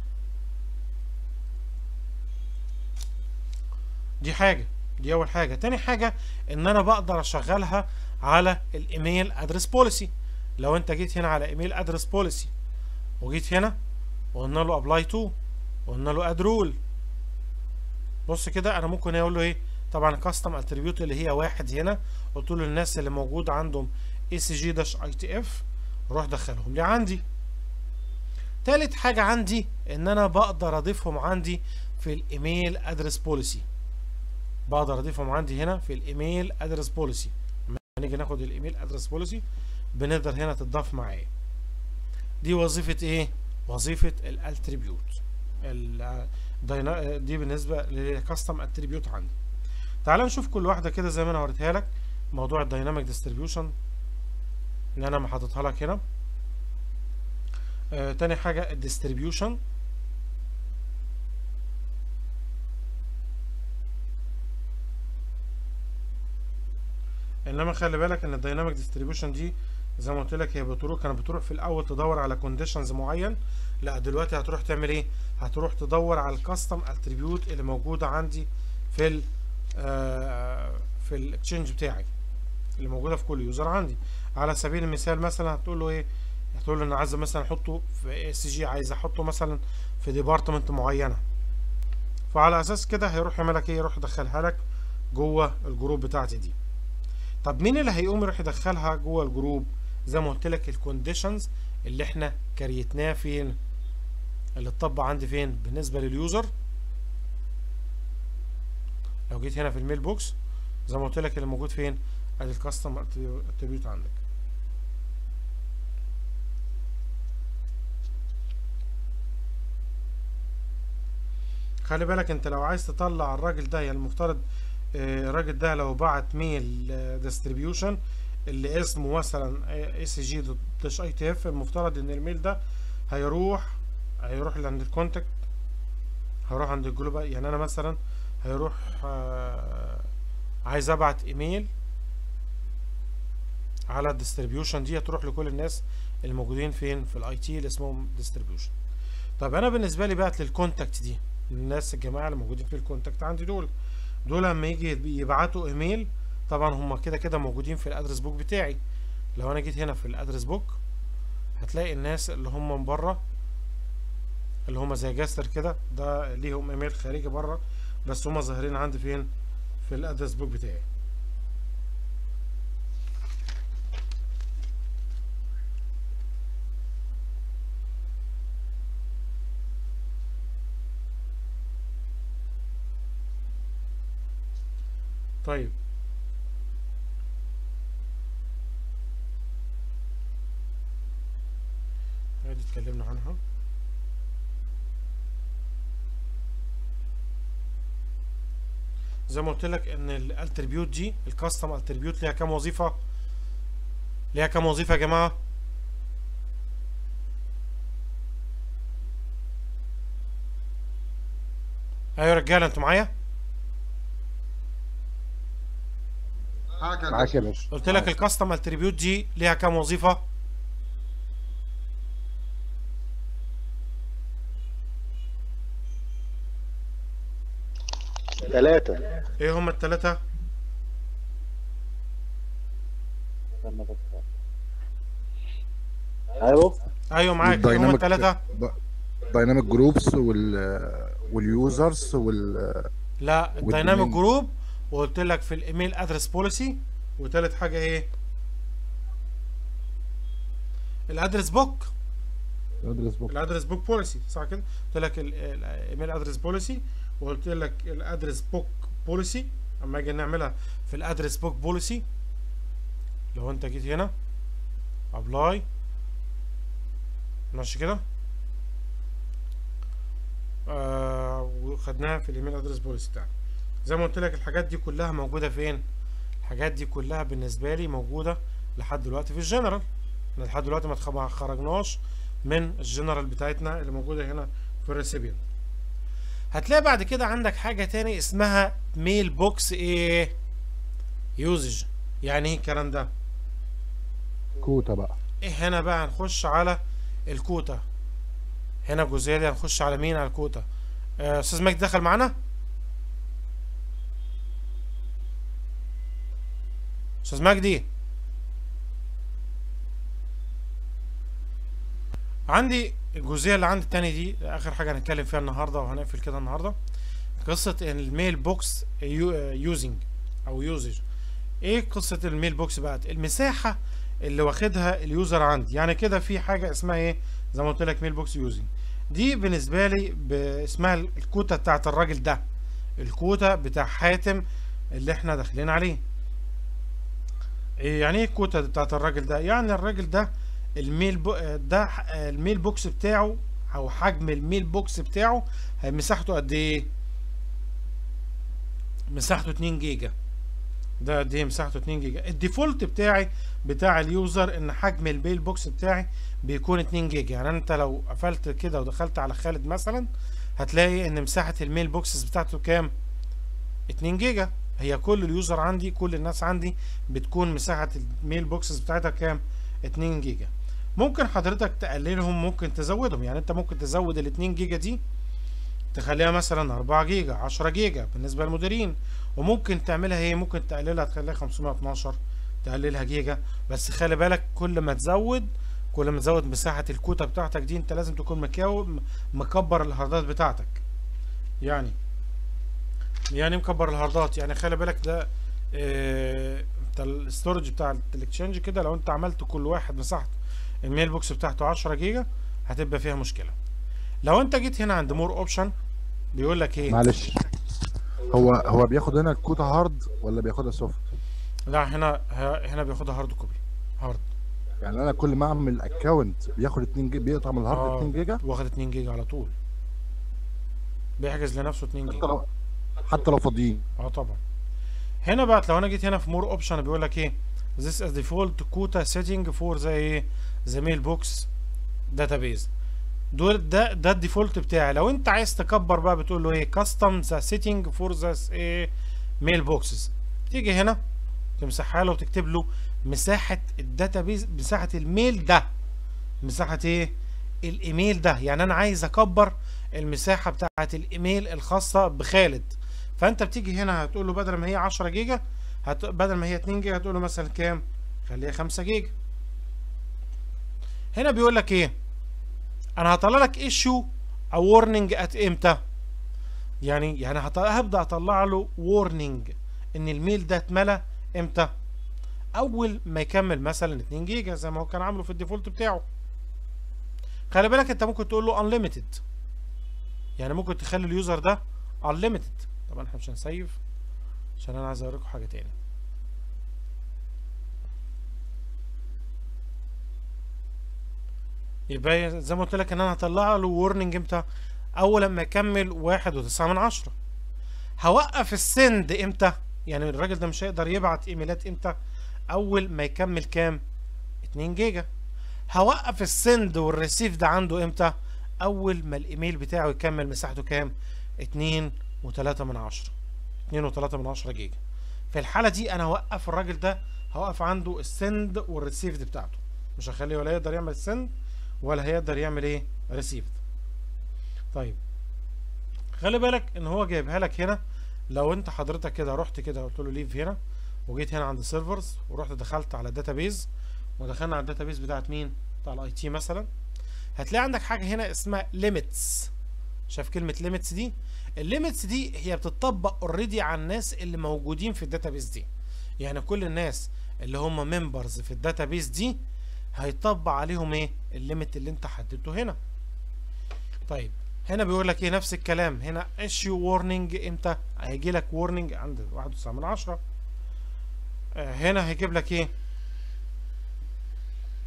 دي حاجه دي اول حاجه تاني حاجه ان انا بقدر اشغلها على الايميل ادرس بوليسي لو انت جيت هنا على ايميل ادرس بوليسي وجيت هنا وقلنا له ابلاي تو وقلنا له اد رول بص كده انا ممكن اقول له ايه طبعا كاستم اتريبيوت اللي هي واحد هنا قلت له الناس اللي موجود عندهم اي سي جي داش اي تي اف روح دخلهم لي عندي تالت حاجة عندي ان انا بقدر اضيفهم عندي في الايميل ادرس بوليسي بقدر اضيفهم عندي هنا في الايميل ادرس بوليسي لما نيجي ناخد الايميل ادرس بوليسي بنقدر هنا تضاف معايا دي وظيفة ايه وظيفة الاتريبيوت دي بالنسبة للكاستم اتريبيوت عندي تعال نشوف كل واحدة كده زي ما انا وريتها لك موضوع الدايناميك ديستريبيوشن اللي انا حاططها لك هنا آه تاني حاجة الديستريبيوشن انما خلي بالك ان الدايناميك ديستريبيوشن دي زي ما قلت لك هي بتروح كانت بتروح في الاول تدور على كونديشنز معين لا دلوقتي هتروح تعمل ايه هتروح تدور على الكاستم اتريبيوت اللي موجوده عندي في ال آه في الاكتشينج بتاعي اللي موجوده في كل يوزر عندي على سبيل المثال مثلا هتقول له ايه هتقول له انا عايز مثلا احطه في اس جي عايز احطه مثلا في ديبارتمنت معينه فعلى اساس كده هيروح يعمل لك ايه يروح يدخلها لك جوه الجروب بتاعتي دي طب مين اللي هيقوم يروح يدخلها جوه الجروب زي ما قلت لك الكونديشنز اللي احنا كريتناه فين اللي اتطبق عندي فين بالنسبه لليوزر لو جيت هنا في الميل بوكس زي ما قلت لك اللي موجود فين ادي الكاستم اتريبيوت عندك خلي بالك انت لو عايز تطلع الراجل ده يعني المفترض الراجل ده لو بعت ميل ديستريبيوشن اللي اسمه مثلا اس جي داش اي تي اف المفترض ان الميل ده هيروح هيروح عند الكونتاكت هيروح عند الجلوبال يعني انا مثلا هيروح عايز ابعت ايميل على الديستريبيوشن دي هتروح لكل الناس الموجودين فين في الاي تي اللي اسمهم ديستريبيوشن طب انا بالنسبه لي بعت للكونتاكت دي الناس الجماعه اللي موجودين في الكونتاكت عندي دول دول لما يجي يبعتوا ايميل طبعا هم كده كده موجودين في الادرس بوك بتاعي لو انا جيت هنا في الادرس بوك هتلاقي الناس اللي هم من بره اللي هم زي جاستر كده ده ليهم ايميل خارجي بره بس هم ظاهرين عندي فين في الادرس بوك بتاعي طيب ادي اتكلمنا عنها زي ما قلت لك ان الاتريبيوت دي الكاستم اتريبيوت ليها كام وظيفه ليها كام وظيفه يا جماعه ايوه يا رجاله انتوا معايا معاك يا باشا قلت لك الكاستم اتريبيوت دي ليها كام وظيفه ثلاثة ايه هما الثلاثه ايوه ايوه معاك ايه هما الثلاثه دايناميك جروبس وال واليوزرز وال لا الدايناميك والدومين. جروب وقلت لك في الايميل ادرس بوليسي وتالت حاجه ايه الادرس بوك الادرس بوك الادرس بوك بوليسي صح كده قلت لك ال- ال- الايميل ادرس بوليسي وقلت لك الادرس بوك بوليسي اما اجي نعملها في الادرس بوك بوليسي لو انت جيت هنا ابلاي ماشي كده آه وخدناها في الايميل ادرس بوليسي بتاعنا زي ما قلت لك الحاجات دي كلها موجوده فين الحاجات دي كلها بالنسبه لي موجوده لحد دلوقتي في الجنرال احنا لحد دلوقتي ما تخ- ما خرجناش من الجنرال بتاعتنا اللي موجوده هنا في الريسيبيان هتلاقي بعد كده عندك حاجه تاني اسمها ميل بوكس ايه يوزج يعني ايه الكلام ده كوتا بقى ايه هنا بقى هنخش على الكوتا هنا الجزئيه دي هنخش على مين على الكوتا آه، استاذ مجدي دخل معانا استاذ مجدي عندي الجزئيه اللي عندي التاني دي اخر حاجه هنتكلم فيها النهارده وهنقفل كده النهارده قصه الميل بوكس يوزنج او يوزج ايه قصه الميل بوكس بقى المساحه اللي واخدها اليوزر عندي يعني كده في حاجه اسمها ايه زي ما قلت لك ميل بوكس يوزنج دي بالنسبه لي ب- اسمها الكوتا بتاعت الراجل ده الكوتا بتاع حاتم اللي احنا داخلين عليه إيه يعني ايه الكوتا بتاعت الراجل ده يعني الراجل ده الميل بو ده ح- الميل بوكس بتاعه او حجم الميل بوكس بتاعه هي مساحته قد ايه مساحته 2 جيجا ده قد ايه مساحته 2 جيجا الديفولت بتاعي بتاع اليوزر ان حجم الميل بوكس بتاعي بيكون 2 جيجا يعني انت لو قفلت كده ودخلت على خالد مثلا هتلاقي ان مساحة الميل بوكسز بتاعته كام 2 جيجا هي كل اليوزر عندي كل الناس عندي بتكون مساحة الميل بوكسز بتاعتها كام 2 جيجا ممكن حضرتك تقللهم ممكن تزودهم يعني انت ممكن تزود ال 2 جيجا دي تخليها مثلا 4 جيجا 10 جيجا بالنسبة للمديرين وممكن تعملها ايه ممكن تقللها تخليها 512 تقللها جيجا بس خلي بالك كل ما تزود كل ما تزود مساحة الكوتا بتاعتك دي انت لازم تكون مكاو مكبر الهاردات بتاعتك يعني يعني مكبر الهاردات يعني خلي بالك ده اه انت الاستورج بتاع الاكشنج كده لو انت عملت كل واحد مساحته الميل بوكس بتاعته 10 جيجا هتبقى فيها مشكلة لو انت جيت هنا عند مور اوبشن بيقول لك ايه معلش هو هو بياخد هنا الكوتا هارد ولا بياخدها سوفت لا هنا هنا بياخدها هارد كوبي هارد يعني انا كل ما اعمل اكونت بياخد 2 جيجا بيقطع من الهارد آه، 2 جيجا واخد 2 جيجا على طول بيحجز لنفسه 2 حتى جيجا لو حتى لو فاضيين اه طبعا هنا بقى لو انا جيت هنا في مور اوبشن بيقول لك ايه this is default quota setting for the ايه the mailbox database دول ده ده الديفولت بتاعي لو انت عايز تكبر بقى بتقول له ايه custom the setting for the ايه mailboxes تيجي هنا تمسحها له وتكتب له مساحة الداتابيز مساحة الميل ده مساحة ايه الايميل ده يعني انا عايز اكبر المساحة بتاعة الايميل الخاصة بخالد فانت بتيجي هنا هتقول له بدل ما هي 10 جيجا هت... بدل ما هي 2 جيجا هتقول له مثلا كام خليها 5 جيجا هنا بيقول لك ايه انا هطلع لك ايشو او وورنينج ات امتى يعني يعني هط... هبدا اطلع له وورنينج ان الميل ده اتملى امتى اول ما يكمل مثلا 2 جيجا زي ما هو كان عامله في الديفولت بتاعه خلي بالك انت ممكن تقول له unlimited يعني ممكن تخلي اليوزر ده unlimited طبعا احنا مش هنسيف عشان انا عايز اوريكم حاجه تاني يبقى زي ما قلت لك ان انا هطلع له وورنينج امتى اول لما يكمل واحد وتسعة من عشرة هوقف السند امتى يعني الراجل ده مش هيقدر يبعت ايميلات امتى اول ما يكمل كام 2 جيجا هوقف السند والريسيف ده عنده امتى اول ما الايميل بتاعه يكمل مساحته كام 2 و3 من عشرة 2 و3 من عشرة جيجا في الحالة دي انا هوقف الراجل ده هوقف عنده السند والريسيف دي بتاعته مش هخليه ولا يقدر يعمل سند ولا هيقدر يعمل ايه ريسيف طيب خلي بالك ان هو جايبها لك هنا لو انت حضرتك كده رحت كده قلت له ليف هنا وجيت هنا عند سيرفرز ورحت دخلت على الداتابيز ودخلنا على الداتابيز بتاعت مين بتاع الاي تي مثلا هتلاقي عندك حاجه هنا اسمها ليميتس شايف كلمه ليميتس دي الليميتس دي هي بتطبق اوريدي على الناس اللي موجودين في الداتابيز دي يعني كل الناس اللي هم ممبرز في الداتابيز دي هيطبق عليهم ايه الليميت اللي انت حددته هنا طيب هنا بيقول لك ايه نفس الكلام هنا issue warning امتى هيجي لك warning عند 1.9 من عشرة آه هنا هيجيب لك ايه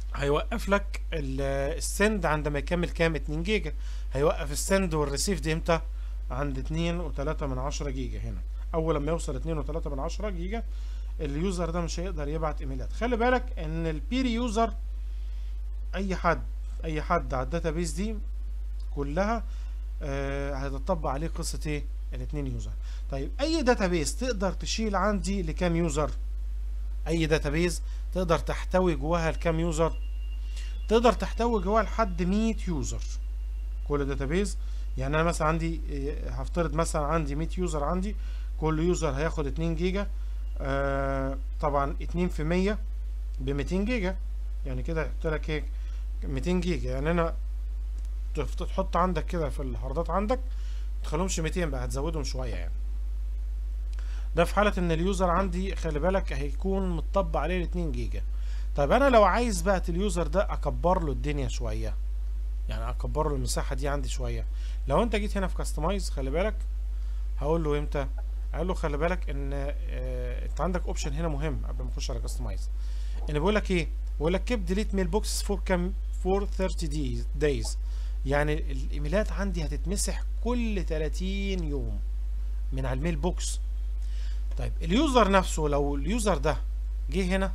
هيوقف لك ال- السند عندما يكمل كام 2 جيجا هيوقف السند والريسيف دي امتى عند 2 و3 من 10 جيجا هنا اول لما يوصل 2 و3 من 10 جيجا اليوزر ده مش هيقدر يبعت ايميلات خلي بالك ان البيري يوزر اي حد اي حد على الداتابيس دي كلها آه هتطبق عليه قصه ايه الاثنين يوزر طيب اي داتابيس تقدر تشيل عندي لكام يوزر اي داتابيز تقدر تحتوي جواها الكام يوزر تقدر تحتوي جواها لحد 100 يوزر كل داتابيز يعني انا مثلا عندي إيه، هفترض مثلا عندي 100 يوزر عندي كل يوزر هياخد 2 جيجا آه طبعا 2 في 100 ب 200 جيجا يعني كده هيحط لك ايه 200 جيجا يعني انا تف- تحط عندك كده في الهاردات عندك تخليهمش 200 بقى هتزودهم شويه يعني ده في حالة ان اليوزر عندي خلي بالك هيكون متطبق عليه ال 2 جيجا طيب انا لو عايز بقى اليوزر ده اكبر له الدنيا شوية يعني اكبر له المساحة دي عندي شوية لو انت جيت هنا في كاستمايز خلي بالك هقول له امتى هقول له خلي بالك ان آه انت عندك اوبشن هنا مهم قبل ما نخش على كاستمايز ان بيقول لك ايه بيقول لك كيب ديليت ميل بوكس فور كام فور 30 دايز يعني الايميلات عندي هتتمسح كل 30 يوم من على الميل بوكس طيب اليوزر نفسه لو اليوزر ده جه هنا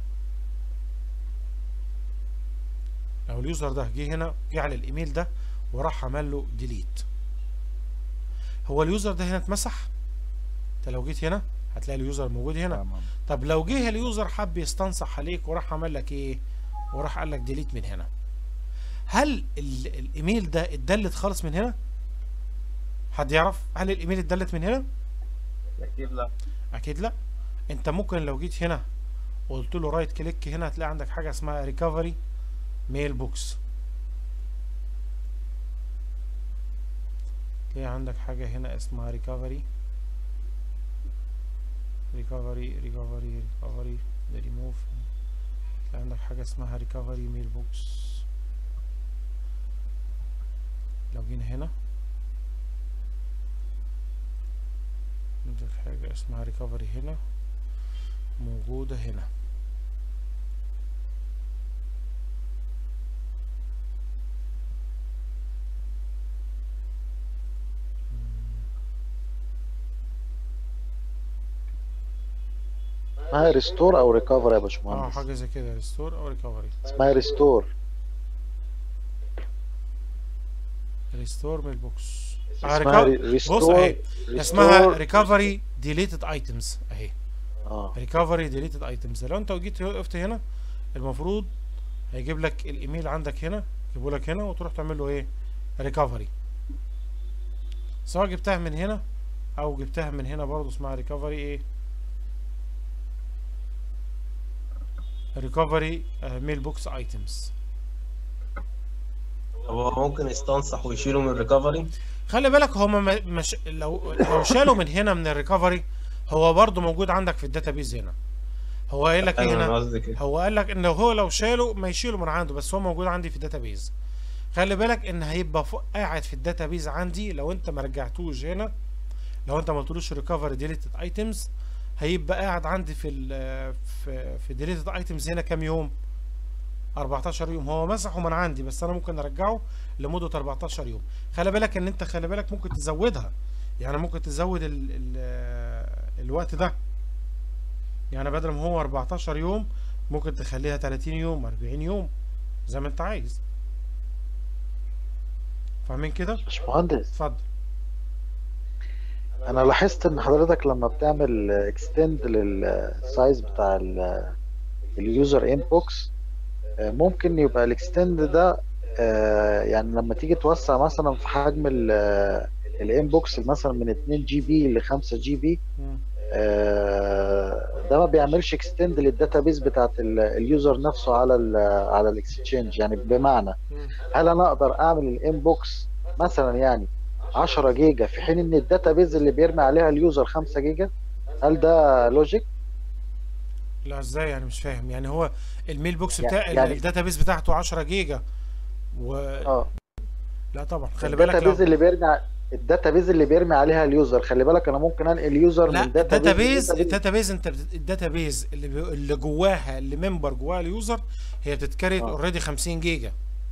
لو اليوزر ده جه هنا جه على الايميل ده وراح عمل له ديليت هو اليوزر ده هنا اتمسح انت لو جيت هنا هتلاقي اليوزر موجود هنا تمام طب لو جه اليوزر حب يستنصح عليك وراح عمل لك ايه وراح قال لك ديليت من هنا هل ال- الايميل ده اتدلت خالص من هنا حد يعرف هل الايميل اتدلت من هنا اكيد لا اكيد لا انت ممكن لو جيت هنا وقلت له رايت كليك هنا هتلاقي عندك حاجه اسمها ريكفري ميل بوكس تلاقي عندك حاجه هنا اسمها ريكفري ريكفري ريكفري ريكفري ده ريموف تلاقي عندك حاجه اسمها ريكفري ميل بوكس لو جينا هنا عندك حاجة اسمها ريكفري هنا موجودة هنا اسمها ريستور او ريكفر يا اه باشمهندس حاجة زي كده ريستور او ريكفري اسمها ريستور ريستور ميل بوكس آه اسمها ريكا- ري- بص ريستور اهي اسمها ريستور- ريكفري ديليتد ايتمز اهي اه ريكفري ديليتد ايتمز لو انت جيت وقفت هنا المفروض هيجيب لك الايميل عندك هنا يجيبه لك هنا وتروح تعمل له ايه ريكفري سواء جبتها من هنا او جبتها من هنا برضه اسمها ريكفري ايه ريكفري ميل بوكس ايتمز هو ممكن يستنصح ويشيله من الريكفري خلي بالك هما ما- مش لو لو شالوا من هنا من الريكفري هو برضه موجود عندك في الداتابيز هنا هو قايل لك ايه انا هنا قصدي كده هو قال لك ان هو لو شاله ما يشيله من عنده بس هو موجود عندي في الداتابيز خلي بالك ان هيبقى فوق قاعد في الداتابيز عندي لو انت ما رجعتوش هنا لو انت ما قلتلوش ريكفري ديليتد ايتمز هيبقى قاعد عندي في ال في في ديليتد ايتمز هنا كام يوم 14 يوم هو مسحه من عندي بس انا ممكن ارجعه لمده 14 يوم خلي بالك ان انت خلي بالك ممكن تزودها يعني ممكن تزود ال ال الوقت ده يعني بدل ما هو 14 يوم ممكن تخليها 30 يوم 40 يوم زي ما انت عايز فاهمين كده باشمهندس اتفضل انا لاحظت ان حضرتك لما بتعمل اكستند للسايز بتاع اليوزر انبوكس ممكن يبقى الاكستند ده آه، يعني لما تيجي توسع مثلا في حجم الانبوكس مثلا من 2 جي بي ل 5 جي بي مم. آه، ده ما بيعملش اكستند للداتابيز بتاعت ال- اليوزر نفسه على ال على الاكسشينج يعني بمعنى مم. هل انا اقدر اعمل الانبوكس مثلا يعني 10 جيجا في حين ان الداتابيز اللي بيرمي عليها اليوزر 5 جيجا هل ده لوجيك لا ازاي يعني مش فاهم يعني هو الميل بوكس يعني- بتاع يعني- الداتابيس بتاعته 10 جيجا و اه لا طبعا خلي بالك الداتابيز لو اللي بيرجع الداتابيز اللي بيرمي عليها اليوزر خلي بالك انا ممكن انقل يوزر لا من داتابيز الداتابيز لداتابيز. الداتابيز انت بت- الداتابيز اللي بي... اللي جواها اللي ممبر جواها اليوزر هي بتتكريت آه. اوريدي 50 جيجا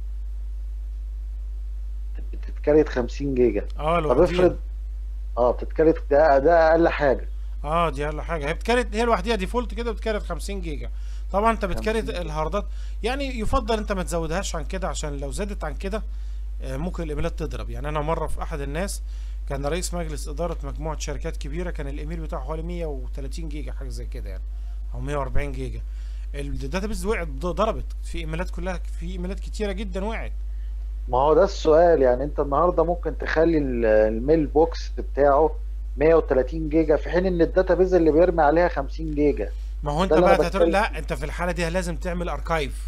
بتتكريت 50 جيجا اه طب لوحديها افرض اه بتتكريت ده ده اقل حاجه اه دي اقل حاجه هي بتكريت هي لوحديها ديفولت كده بتكريت 50 جيجا طبعا انت بتكريت 50 الهاردات يعني يفضل انت ما تزودهاش عن كده عشان لو زادت عن كده آه، ممكن الايميلات تضرب يعني انا مره في احد الناس كان رئيس مجلس اداره مجموعه شركات كبيره كان الايميل بتاعه حوالي 130 جيجا حاجه زي كده يعني او 140 جيجا الداتابيز وقعت ضربت في ايميلات كلها في ايميلات كتيره جدا وقعت ما هو ده السؤال يعني انت النهارده ممكن تخلي ال- الميل بوكس بتاعه 130 جيجا في حين ان الداتابيز اللي بيرمي عليها 50 جيجا ما هو انت ده اللي بقى أنا هتقول بتكلم لا انت في الحاله دي لازم تعمل اركايف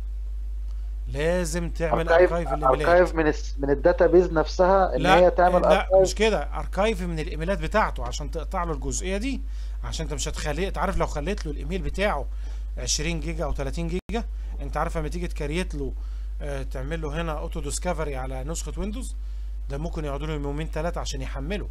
لازم تعمل اركايف اركايف الايميلات اركايف من الس- من الداتابيز نفسها ان لا هي تعمل لا اركايف مش كده اركايف من الايميلات بتاعته عشان تقطع له الجزئيه دي عشان انت مش هتخليه انت عارف لو خليت له الايميل بتاعه 20 جيجا او 30 جيجا انت عارف لما تيجي تكريت له آه، تعمل له هنا اوتو ديسكفري على نسخه ويندوز ده ممكن يقعدوا له يومين ثلاثه عشان يحمله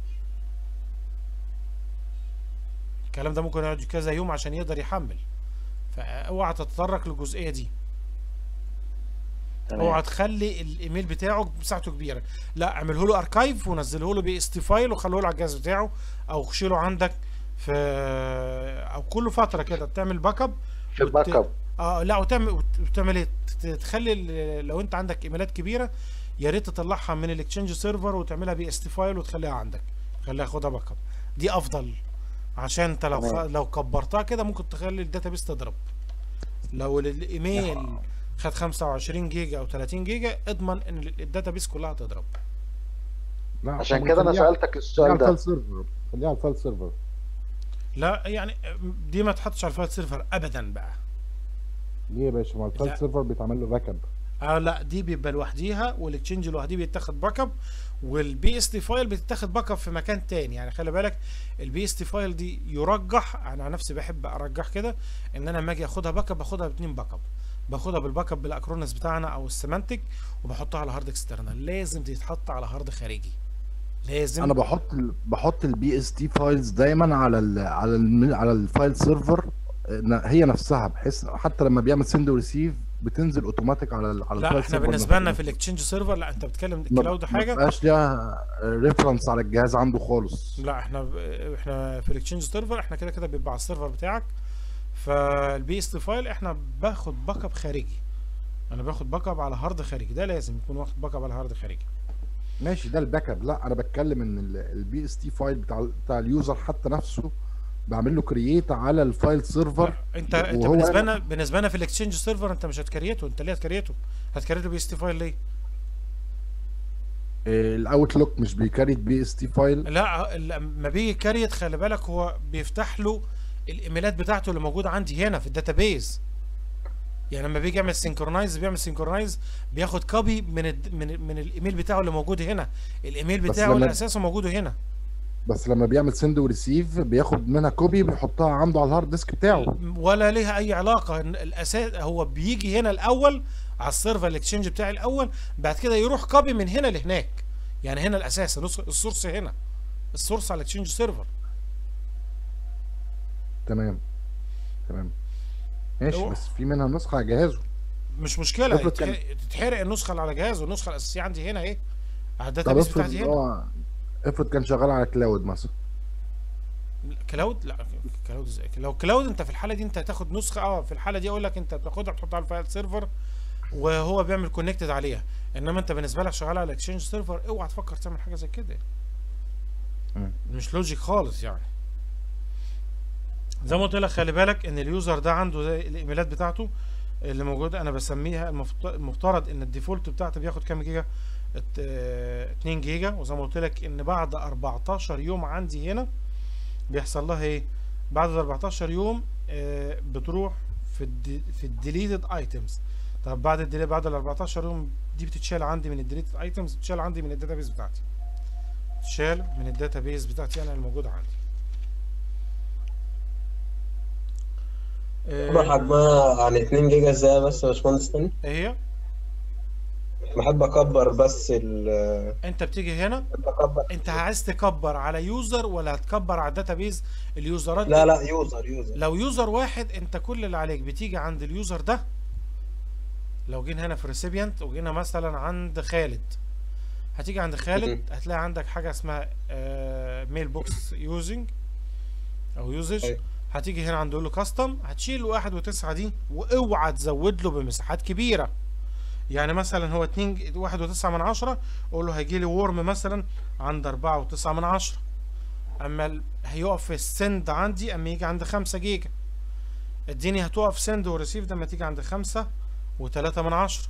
الكلام ده ممكن يقعد كذا يوم عشان يقدر يحمل فاوعى تتطرق للجزئيه دي تمام. اوعى تخلي الايميل بتاعه مساحته كبيره لا اعمله له اركايف ونزله له بي اس تي فايل وخليه له على الجهاز بتاعه او شيله عندك في او كل فتره كده تعمل باك اب في وت- باك اب اه لا وتعمل وتعمل ايه ت- تخلي ال- لو انت عندك ايميلات كبيره يا ريت تطلعها من الاكتشينج سيرفر وتعملها بي اس تي فايل وتخليها عندك خليها خدها باك اب دي افضل عشان انت لو خ... تمام. لو كبرتها كده ممكن تخلي الداتابيس تضرب لو ال- الايميل خد 25 جيجا او 30 جيجا اضمن ان ال- الداتابيس كلها تضرب لا عشان طب كده انا خليها- سالتك خليها السؤال على ده الفايل سيرفر خليها على الفايل سيرفر لا يعني دي ما تحطش على الفايل سيرفر ابدا بقى ليه يا باشا ما الفايل لا. سيرفر بيتعمل له باك اب اه لا دي بيبقى لوحديها والاكتشينج لوحديه بيتاخد باك اب والبي اس تي فايل بتتاخد باك اب في مكان تاني يعني خلي بالك البي اس تي فايل دي يرجح انا عن نفسي بحب ارجح كده ان انا لما اجي اخدها باك اب باخدها باتنين باك اب باخدها بالباك اب بالاكرونس بتاعنا او السيمانتك وبحطها على هارد اكسترنال لازم تتحط على هارد خارجي لازم انا بحط ال... بحط البي اس تي فايلز دايما على ال... على ال... على الفايل سيرفر ن- هي نفسها بحيث حتى لما بيعمل سند وريسيف بتنزل اوتوماتيك على ال... على لا الفايل احنا سيرفر بالنسبه لنا نفسه. في الاكتشينج سيرفر لا انت بتتكلم ما- الكلاود ما حاجه بقاش ليها ريفرنس على الجهاز عنده خالص لا احنا احنا في الاكتشينج سيرفر احنا كده كده بيبقى على السيرفر بتاعك فالبي اس تي فايل احنا باخد باك اب خارجي انا باخد باك اب على هارد خارجي ده لازم يكون واخد باك اب على هارد خارجي ماشي ده الباك اب لا انا بتكلم ان البي اس تي فايل بتاع بتاع اليوزر حتى نفسه بعمل له كرييت على الفايل سيرفر انت انت وهو بالنسبه أنا- لنا بالنسبه لنا في الاكتشينج سيرفر انت مش هتكريته انت ليه هتكريته هتكريته بي اس تي فايل ليه الاوتلوك مش بيكريت بي اس تي فايل لا لما بيجي كريت خلي بالك هو بيفتح له الايميلات بتاعته اللي موجوده عندي هنا في الداتابيز يعني لما بيجي يعمل سينكرونايز بيعمل سينكرونايز بياخد كوبي من الد... من من الايميل بتاعه اللي موجود هنا الايميل بس بتاعه لما- الاساسي موجود هنا بس لما بيعمل سند وريسيف بياخد منها كوبي بيحطها عنده على الهارد ديسك بتاعه ولا ليها اي علاقه إن الاساس هو بيجي هنا الاول على السيرفر الاكسشينج بتاعي الاول بعد كده يروح كوبي من هنا لهناك يعني هنا الاساس النسخ- السورس هنا السورس على الاكسشينج سيرفر تمام تمام ماشي هو- بس في منها نسخة على جهازه مش مشكله افرض كان- يتح- تتحرق النسخه اللي على جهازه النسخه الاساسيه عندي هنا ايه على طب الداتابيس افرض بتاعتي إن هنا هو افرض كان شغال على كلاود مثلا كلاود لا كلاود ازاي لو كلاود انت في الحاله دي انت هتاخد نسخه اه في الحاله دي اقول لك انت بتاخدها بتحطها على الفايل سيرفر وهو بيعمل كونكتد عليها انما انت بالنسبه لك شغال على الاكسشينج سيرفر اوعى تفكر تعمل حاجه زي كده مم. مش لوجيك خالص يعني زي ما قلت لك خلي بالك ان اليوزر ده عنده زي الايميلات بتاعته اللي موجوده انا بسميها المفت- المفترض ان الديفولت بتاعته بياخد كام جيجا ات- اه، 2 جيجا وزي ما قلت لك ان بعد 14 يوم عندي هنا بيحصل لها ايه بعد ال 14 يوم آه، بتروح في الدي في الديليتد ايتمز طب بعد الديلي بعد ال 14 يوم دي بتتشال عندي من الديليتد ايتمز بتتشال عندي من الداتابيز بتاعتي بتتشال من الداتابيز بتاعتي انا الموجوده عندي عمر آه، حجمها عن 2 جيجا ازاي بس يا باشمهندس تاني ايه هي بحب اكبر بس ال انت بتيجي هنا بحب اكبر انت عايز تكبر على يوزر ولا هتكبر على الداتابيز اليوزرات لا لا يوزر يوزر لو يوزر واحد انت كل اللي عليك بتيجي عند اليوزر ده لو جينا هنا في ريسيبيانت وجينا مثلا عند خالد هتيجي عند خالد مهم. هتلاقي عندك حاجه اسمها ميل بوكس يوزنج او يوزج أيوة. هتيجي هنا عند له كاستم هتشيل واحد وتسعة دي واوعى تزود له بمساحات كبيره يعني مثلا هو اتنين ج- واحد وتسعة من عشرة قول له هيجي لي ورم مثلا عند أربعة وتسعة من عشرة أما ال- هيقف في السند عندي أما يجي عند خمسة جيجا الدنيا هتقف سند وريسيف لما تيجي عند خمسة وتلاتة من عشرة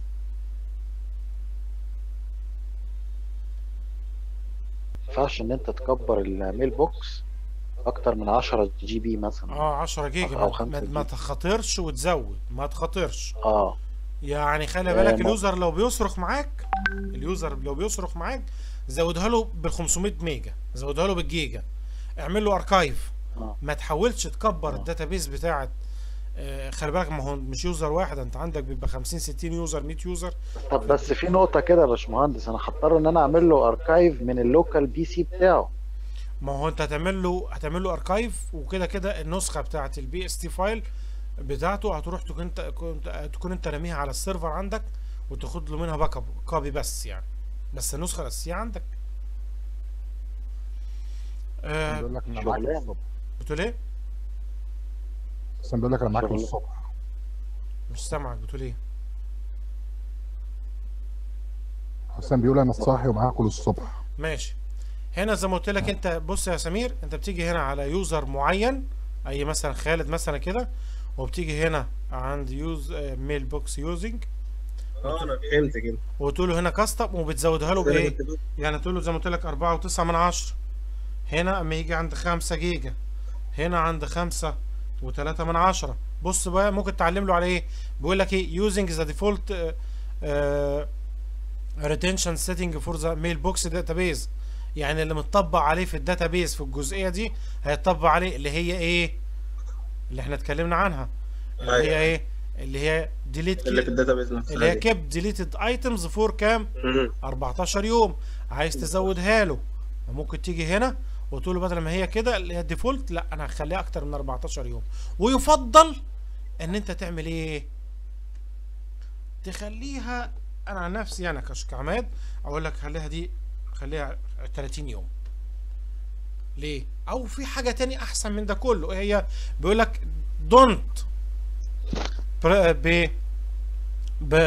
ما ينفعش ان انت تكبر الميل بوكس اكتر من 10 جي بي مثلا اه 10 جيجا أو ما, خمسة ما, ما جيجا. تخاطرش وتزود ما تخاطرش اه يعني خلي آه، بالك ما- اليوزر لو بيصرخ معاك اليوزر لو بيصرخ معاك زودها له بال 500 ميجا زودها له بالجيجا اعمل له اركايف آه. ما تحاولش تكبر آه. الداتابيز بتاعت آه، خلي بالك ما هو مش يوزر واحد انت عندك بيبقى 50 60 يوزر 100 يوزر طب بس في نقطة كده يا باشمهندس انا هضطر ان انا اعمل له اركايف من اللوكال بي سي بتاعه ما هو انت هتعمل له هتعمل له اركايف وكده كده النسخه بتاعت البي اس تي فايل بتاعته هتروح تكون انت كنت- تكون انت راميها على السيرفر عندك وتاخد له منها باك اب كوبي بس يعني بس النسخه الاساسيه عندك آه بيقول لك انا معاك شغلانة. الصبح بتقول ايه بس بيقول لك انا معاك شغل. الصبح مش سامعك بتقول ايه حسام بيقول انا صاحي ومعاكم للصبح ماشي هنا زي ما قلت لك انت بص يا سمير انت بتيجي هنا على يوزر معين اي مثلا خالد مثلا كده وبتيجي هنا عند يوز ميل بوكس يوزنج اه انا فهمت كده وتقول له هنا كاستم وبتزودها له أنا بايه كنت بقول- يعني تقول له زي ما قلت لك أربعة وتسعة من عشرة هنا أما يجي عند خمسة جيجا هنا عند خمسة وتلاتة من عشرة بص بقى ممكن تعلم له على إيه بيقول لك إيه using the default uh, uh, retention setting for the mailbox database يعني اللي متطبق عليه في الداتابيز في الجزئية دي هيتطبق عليه اللي هي إيه اللي إحنا اتكلمنا عنها اللي هي أيوة. إيه اللي هي delete اللي في الداتابيز نفسها اللي هي دي. kept deleted items for كام مهم. 14 يوم عايز تزودها له ممكن تيجي هنا وتقول له بدل ما هي كده اللي هي الديفولت لا انا هخليها اكتر من 14 يوم ويفضل ان انت تعمل ايه تخليها انا عن نفسي انا كش- كعماد اقول لك خليها دي خليها 30 يوم ليه او في حاجه تاني احسن من ده كله ايه هي بيقول لك دونت ب ب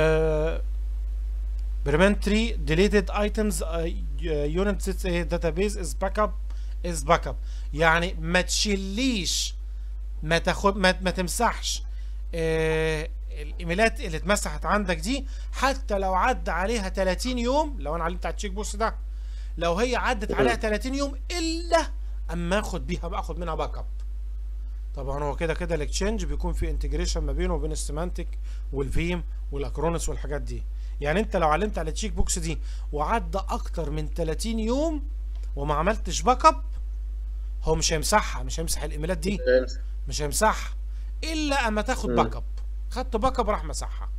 Elementary deleted items uh, unit sets a database is backup is backup يعني ما تشيليش ما تاخد ما, ما تمسحش آه الايميلات اللي اتمسحت عندك دي حتى لو عدى عليها 30 يوم لو انا علمت على التشيك بوست ده لو هي عدت عليها 30 يوم الا اما اخد بيها باخد منها باك اب طبعا هو كده كده الاكتشينج بيكون في انتجريشن ما بينه وبين السيمانتك والفيم والاكرونس والحاجات دي يعني انت لو علمت على التشيك بوكس دي وعدى اكتر من 30 يوم وما عملتش باك اب هو مش هيمسحها مش هيمسح الايميلات دي مش هيمسحها الا اما تاخد مم. باك اب خدت باك اب راح مسحها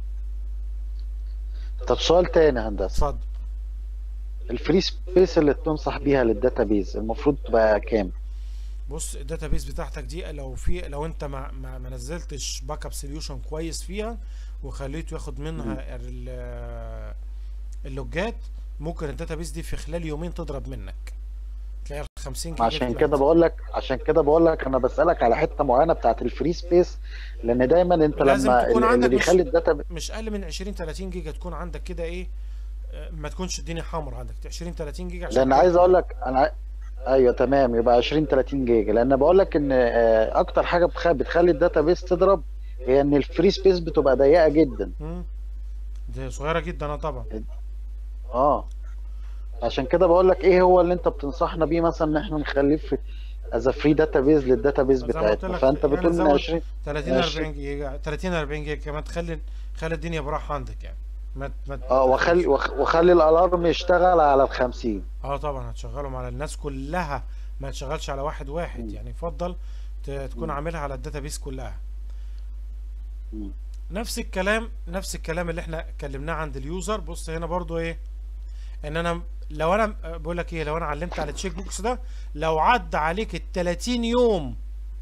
طب سؤال تاني يا هندسة اتفضل الفري سبيس اللي بتنصح بيها للداتابيز المفروض تبقى كام؟ بص الداتابيس بتاعتك دي لو في لو انت ما ما, ما نزلتش باك اب سوليوشن كويس فيها وخليته ياخد منها ال- اللوجات ممكن الداتابيس دي في خلال يومين تضرب منك تلاقي ال 50 جيجا عشان طلعت. كده بقول لك عشان كده بقول لك انا بسألك على حتة معينة بتاعت الفري سبيس لان دايما انت لازم لما تكون اللي عندك اللي مش- بيخلي الداتا مش اقل من 20 30 جيجا تكون عندك كده ايه آه، ما تكونش الدنيا حمر عندك 20 30 جيجا عشان لان كده- عايز اقول لك انا عاي- ايوه تمام يبقى 20 30 جيجا لان بقول لك ان آه، اكتر حاجه بتخ- بتخلي الداتابيس تضرب هي ان الفري سبيس بتبقى ضيقه جدا مم. دي صغيره جدا اه طبعا اه عشان كده بقول لك ايه هو اللي انت بتنصحنا بيه مثلا ان احنا نخليه في از فري داتابيز للداتابيز زي ما قلت بتاعتنا لك، فانت يعني بتقول من زود 20 30 ماشي. 40 جيجا 30 40 جيجا كمان تخلي خلي الدنيا براحه عندك يعني ما ما اه واخلي وخ- واخلي الالارم يشتغل على ال 50 اه طبعا هتشغلهم على الناس كلها ما تشغلش على واحد واحد مم. يعني يفضل ت- تكون مم. عاملها على الداتابيس كلها مم. نفس الكلام نفس الكلام اللي احنا اتكلمناه عند اليوزر بص هنا برضو ايه ان انا لو انا بقول لك ايه لو انا علمت على التشيك بوكس ده لو عدى عليك ال 30 يوم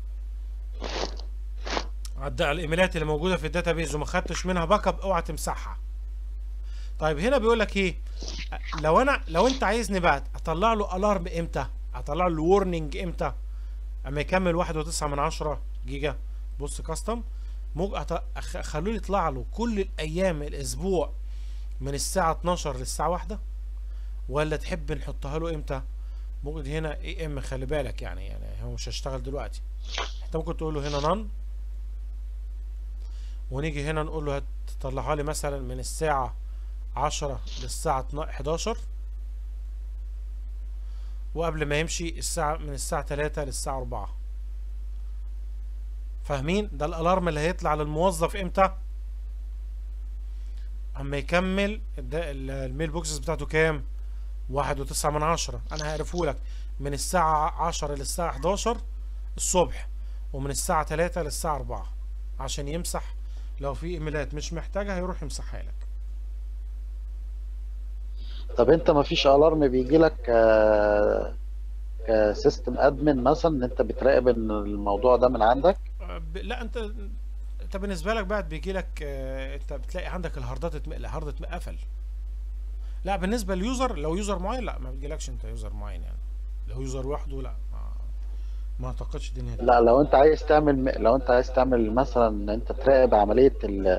عدى على الايميلات اللي موجوده في الداتابيز وما خدتش منها باك اب اوعى تمسحها طيب هنا بيقول لك ايه لو انا لو انت عايزني بقى اطلع له الارم امتى اطلع له وورنينج امتى اما يكمل واحد وتسعة من عشرة جيجا بص كاستم ممكن أط- أخ- خلوه يطلع له كل الايام الاسبوع من الساعة 12 للساعة واحدة ولا تحب نحطها له امتى ممكن هنا اي ام خلي بالك يعني يعني هو مش هيشتغل دلوقتي انت ممكن تقول له هنا نان ونيجي هنا نقول له هتطلعها لي مثلا من الساعة 10 للساعة 12 11 وقبل ما يمشي الساعة من الساعة 3 للساعة 4 فاهمين ده الالارم اللي هيطلع للموظف امتى اما يكمل ده ال- الميل بوكسز بتاعته كام واحد وتسعة من عشرة انا هعرفه لك من الساعة عشرة للساعة 11 الصبح ومن الساعة 3 للساعة 4 عشان يمسح لو في ايميلات مش محتاجها هيروح يمسحها لك طب انت ما فيش الارم بيجي لك كسيستم ادمن مثلا ان انت بتراقب ان الموضوع ده من عندك أه، ب- لا انت انت بالنسبه لك بعد بيجي لك آه، انت بتلاقي عندك الهاردات اتم- الهارد اتقفل لا بالنسبه لليوزر لو يوزر معين لا ما بيجيلكش انت يوزر معين يعني لو يوزر لوحده لا ما, ما اعتقدش الدنيا دي لا لو انت عايز تعمل لو انت عايز تعمل مثلا ان انت تراقب عمليه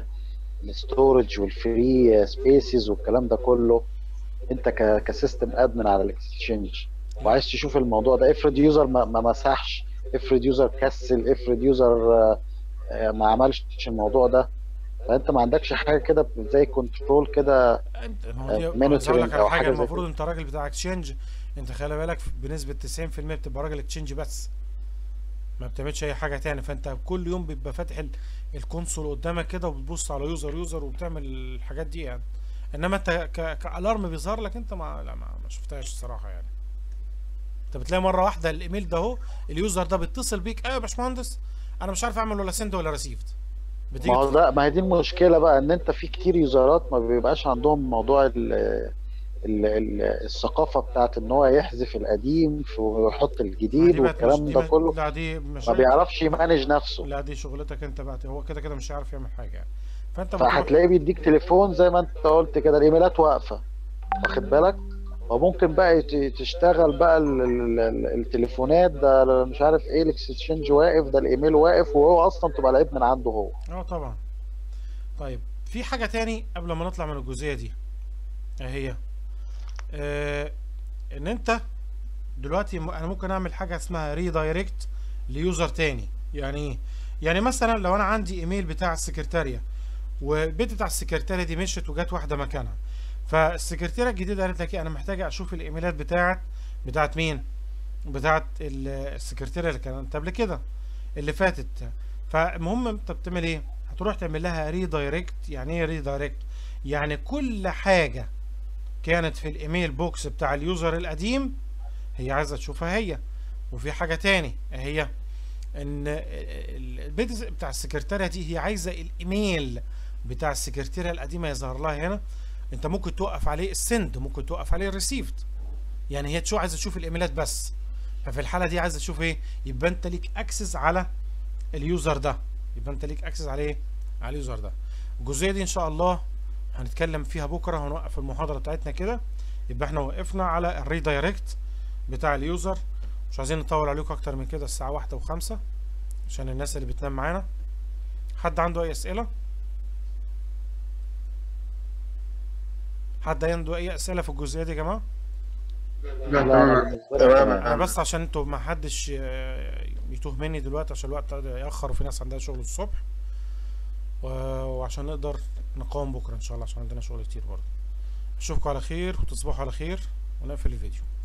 الستورج والفري سبيسز والكلام ده كله انت ك- كسيستم ادمن على الاكسشينج وعايز تشوف الموضوع ده افرض يوزر ما ما مسحش افرض يوزر كسل افرض يوزر آه، آه، ما عملش الموضوع ده فانت ما عندكش حاجه كده زي كنترول كده انت ما هو دي آه، عايز اقول لك monitoring على أو حاجه حاجة زي المفروض كده. انت راجل بتاع اكسشينج انت خلي بالك بنسبه 90% بتبقى راجل اكسشينج بس ما بتعملش اي حاجه تاني فانت كل يوم بيبقى فاتح ال- الكونسول قدامك كده وبتبص على يوزر يوزر وبتعمل الحاجات دي يعني انما انت ك... كالارم بيظهر لك انت ما لا ما, ما شفتهاش الصراحه يعني انت بتلاقي مره واحده الايميل ده اهو اليوزر ده بيتصل بيك ايوه يا باشمهندس انا مش عارف اعمل ولا سند ولا ريسيفد بتيجي ما هو تف- ده ما هي دي المشكله بقى ان انت في كتير يوزرات ما بيبقاش عندهم موضوع ال ال ال الثقافه بتاعت ان هو يحذف القديم ويحط ما الجديد دي بقت مش والكلام دي ده ما- كله لا دي مش ما بيعرفش يمانج نفسه لا دي شغلتك انت بقى هو كده كده مش هيعرف يعمل حاجه يعني فانت بتروح فهتلاقيه بيديك تليفون زي ما انت قلت كده الايميلات واقفه واخد بالك وممكن بقى يت- تشتغل بقى ال- ال- ال- التليفونات ده مش عارف ايه الاكسشينج واقف ده الايميل واقف وهو اصلا تبقى العيب من عنده هو اه طبعا طيب في حاجة تاني قبل ما نطلع من الجزئية دي ايه هي آه ان انت دلوقتي م- انا ممكن اعمل حاجة اسمها ريدايركت ليوزر تاني يعني ايه يعني مثلا لو انا عندي ايميل بتاع السكرتارية والبيت بتاع السكرتارية دي مشت وجات واحدة مكانها فالسكرتيرة الجديدة قالت لك ايه انا محتاجة اشوف الايميلات بتاعت بتاعت مين بتاعت ال- السكرتيرة اللي كانت قبل كده اللي فاتت فالمهم انت بتعمل ايه هتروح تعمل لها ريدايركت يعني ايه ريدايركت يعني كل حاجة كانت في الايميل بوكس بتاع اليوزر القديم هي عايزة تشوفها هي وفي حاجة تاني هي ان ال- البيت بتاع السكرتارية دي هي عايزة الايميل بتاع السكرتيرة القديمة يظهر لها هنا انت ممكن توقف عليه السند ممكن توقف عليه الريسيفد يعني هي تشو عايزة تشوف الايميلات بس ففي الحالة دي عايزة تشوف ايه يبقى انت ليك اكسس على اليوزر ده يبقى انت ليك اكسس عليه على اليوزر ده الجزئيه دي ان شاء الله هنتكلم فيها بكره هنوقف المحاضره بتاعتنا كده يبقى احنا وقفنا على الريدايركت بتاع اليوزر مش عايزين نطول عليكم اكتر من كده الساعه واحدة وخمسة عشان الناس اللي بتنام معانا حد عنده اي اسئله حد عنده اي اسئله في الجزئيه دي يا جماعه لا لا تمام بالنسبه لي تمام. تمام انا بس عشان انتوا ما حدش آه، يتوه مني دلوقتي عشان الوقت ياخر وفي ناس عندها شغل الصبح و- وعشان نقدر نقاوم بكره ان شاء الله عشان عندنا شغل كتير برضه اشوفكم على خير وتصبحوا على خير ونقفل الفيديو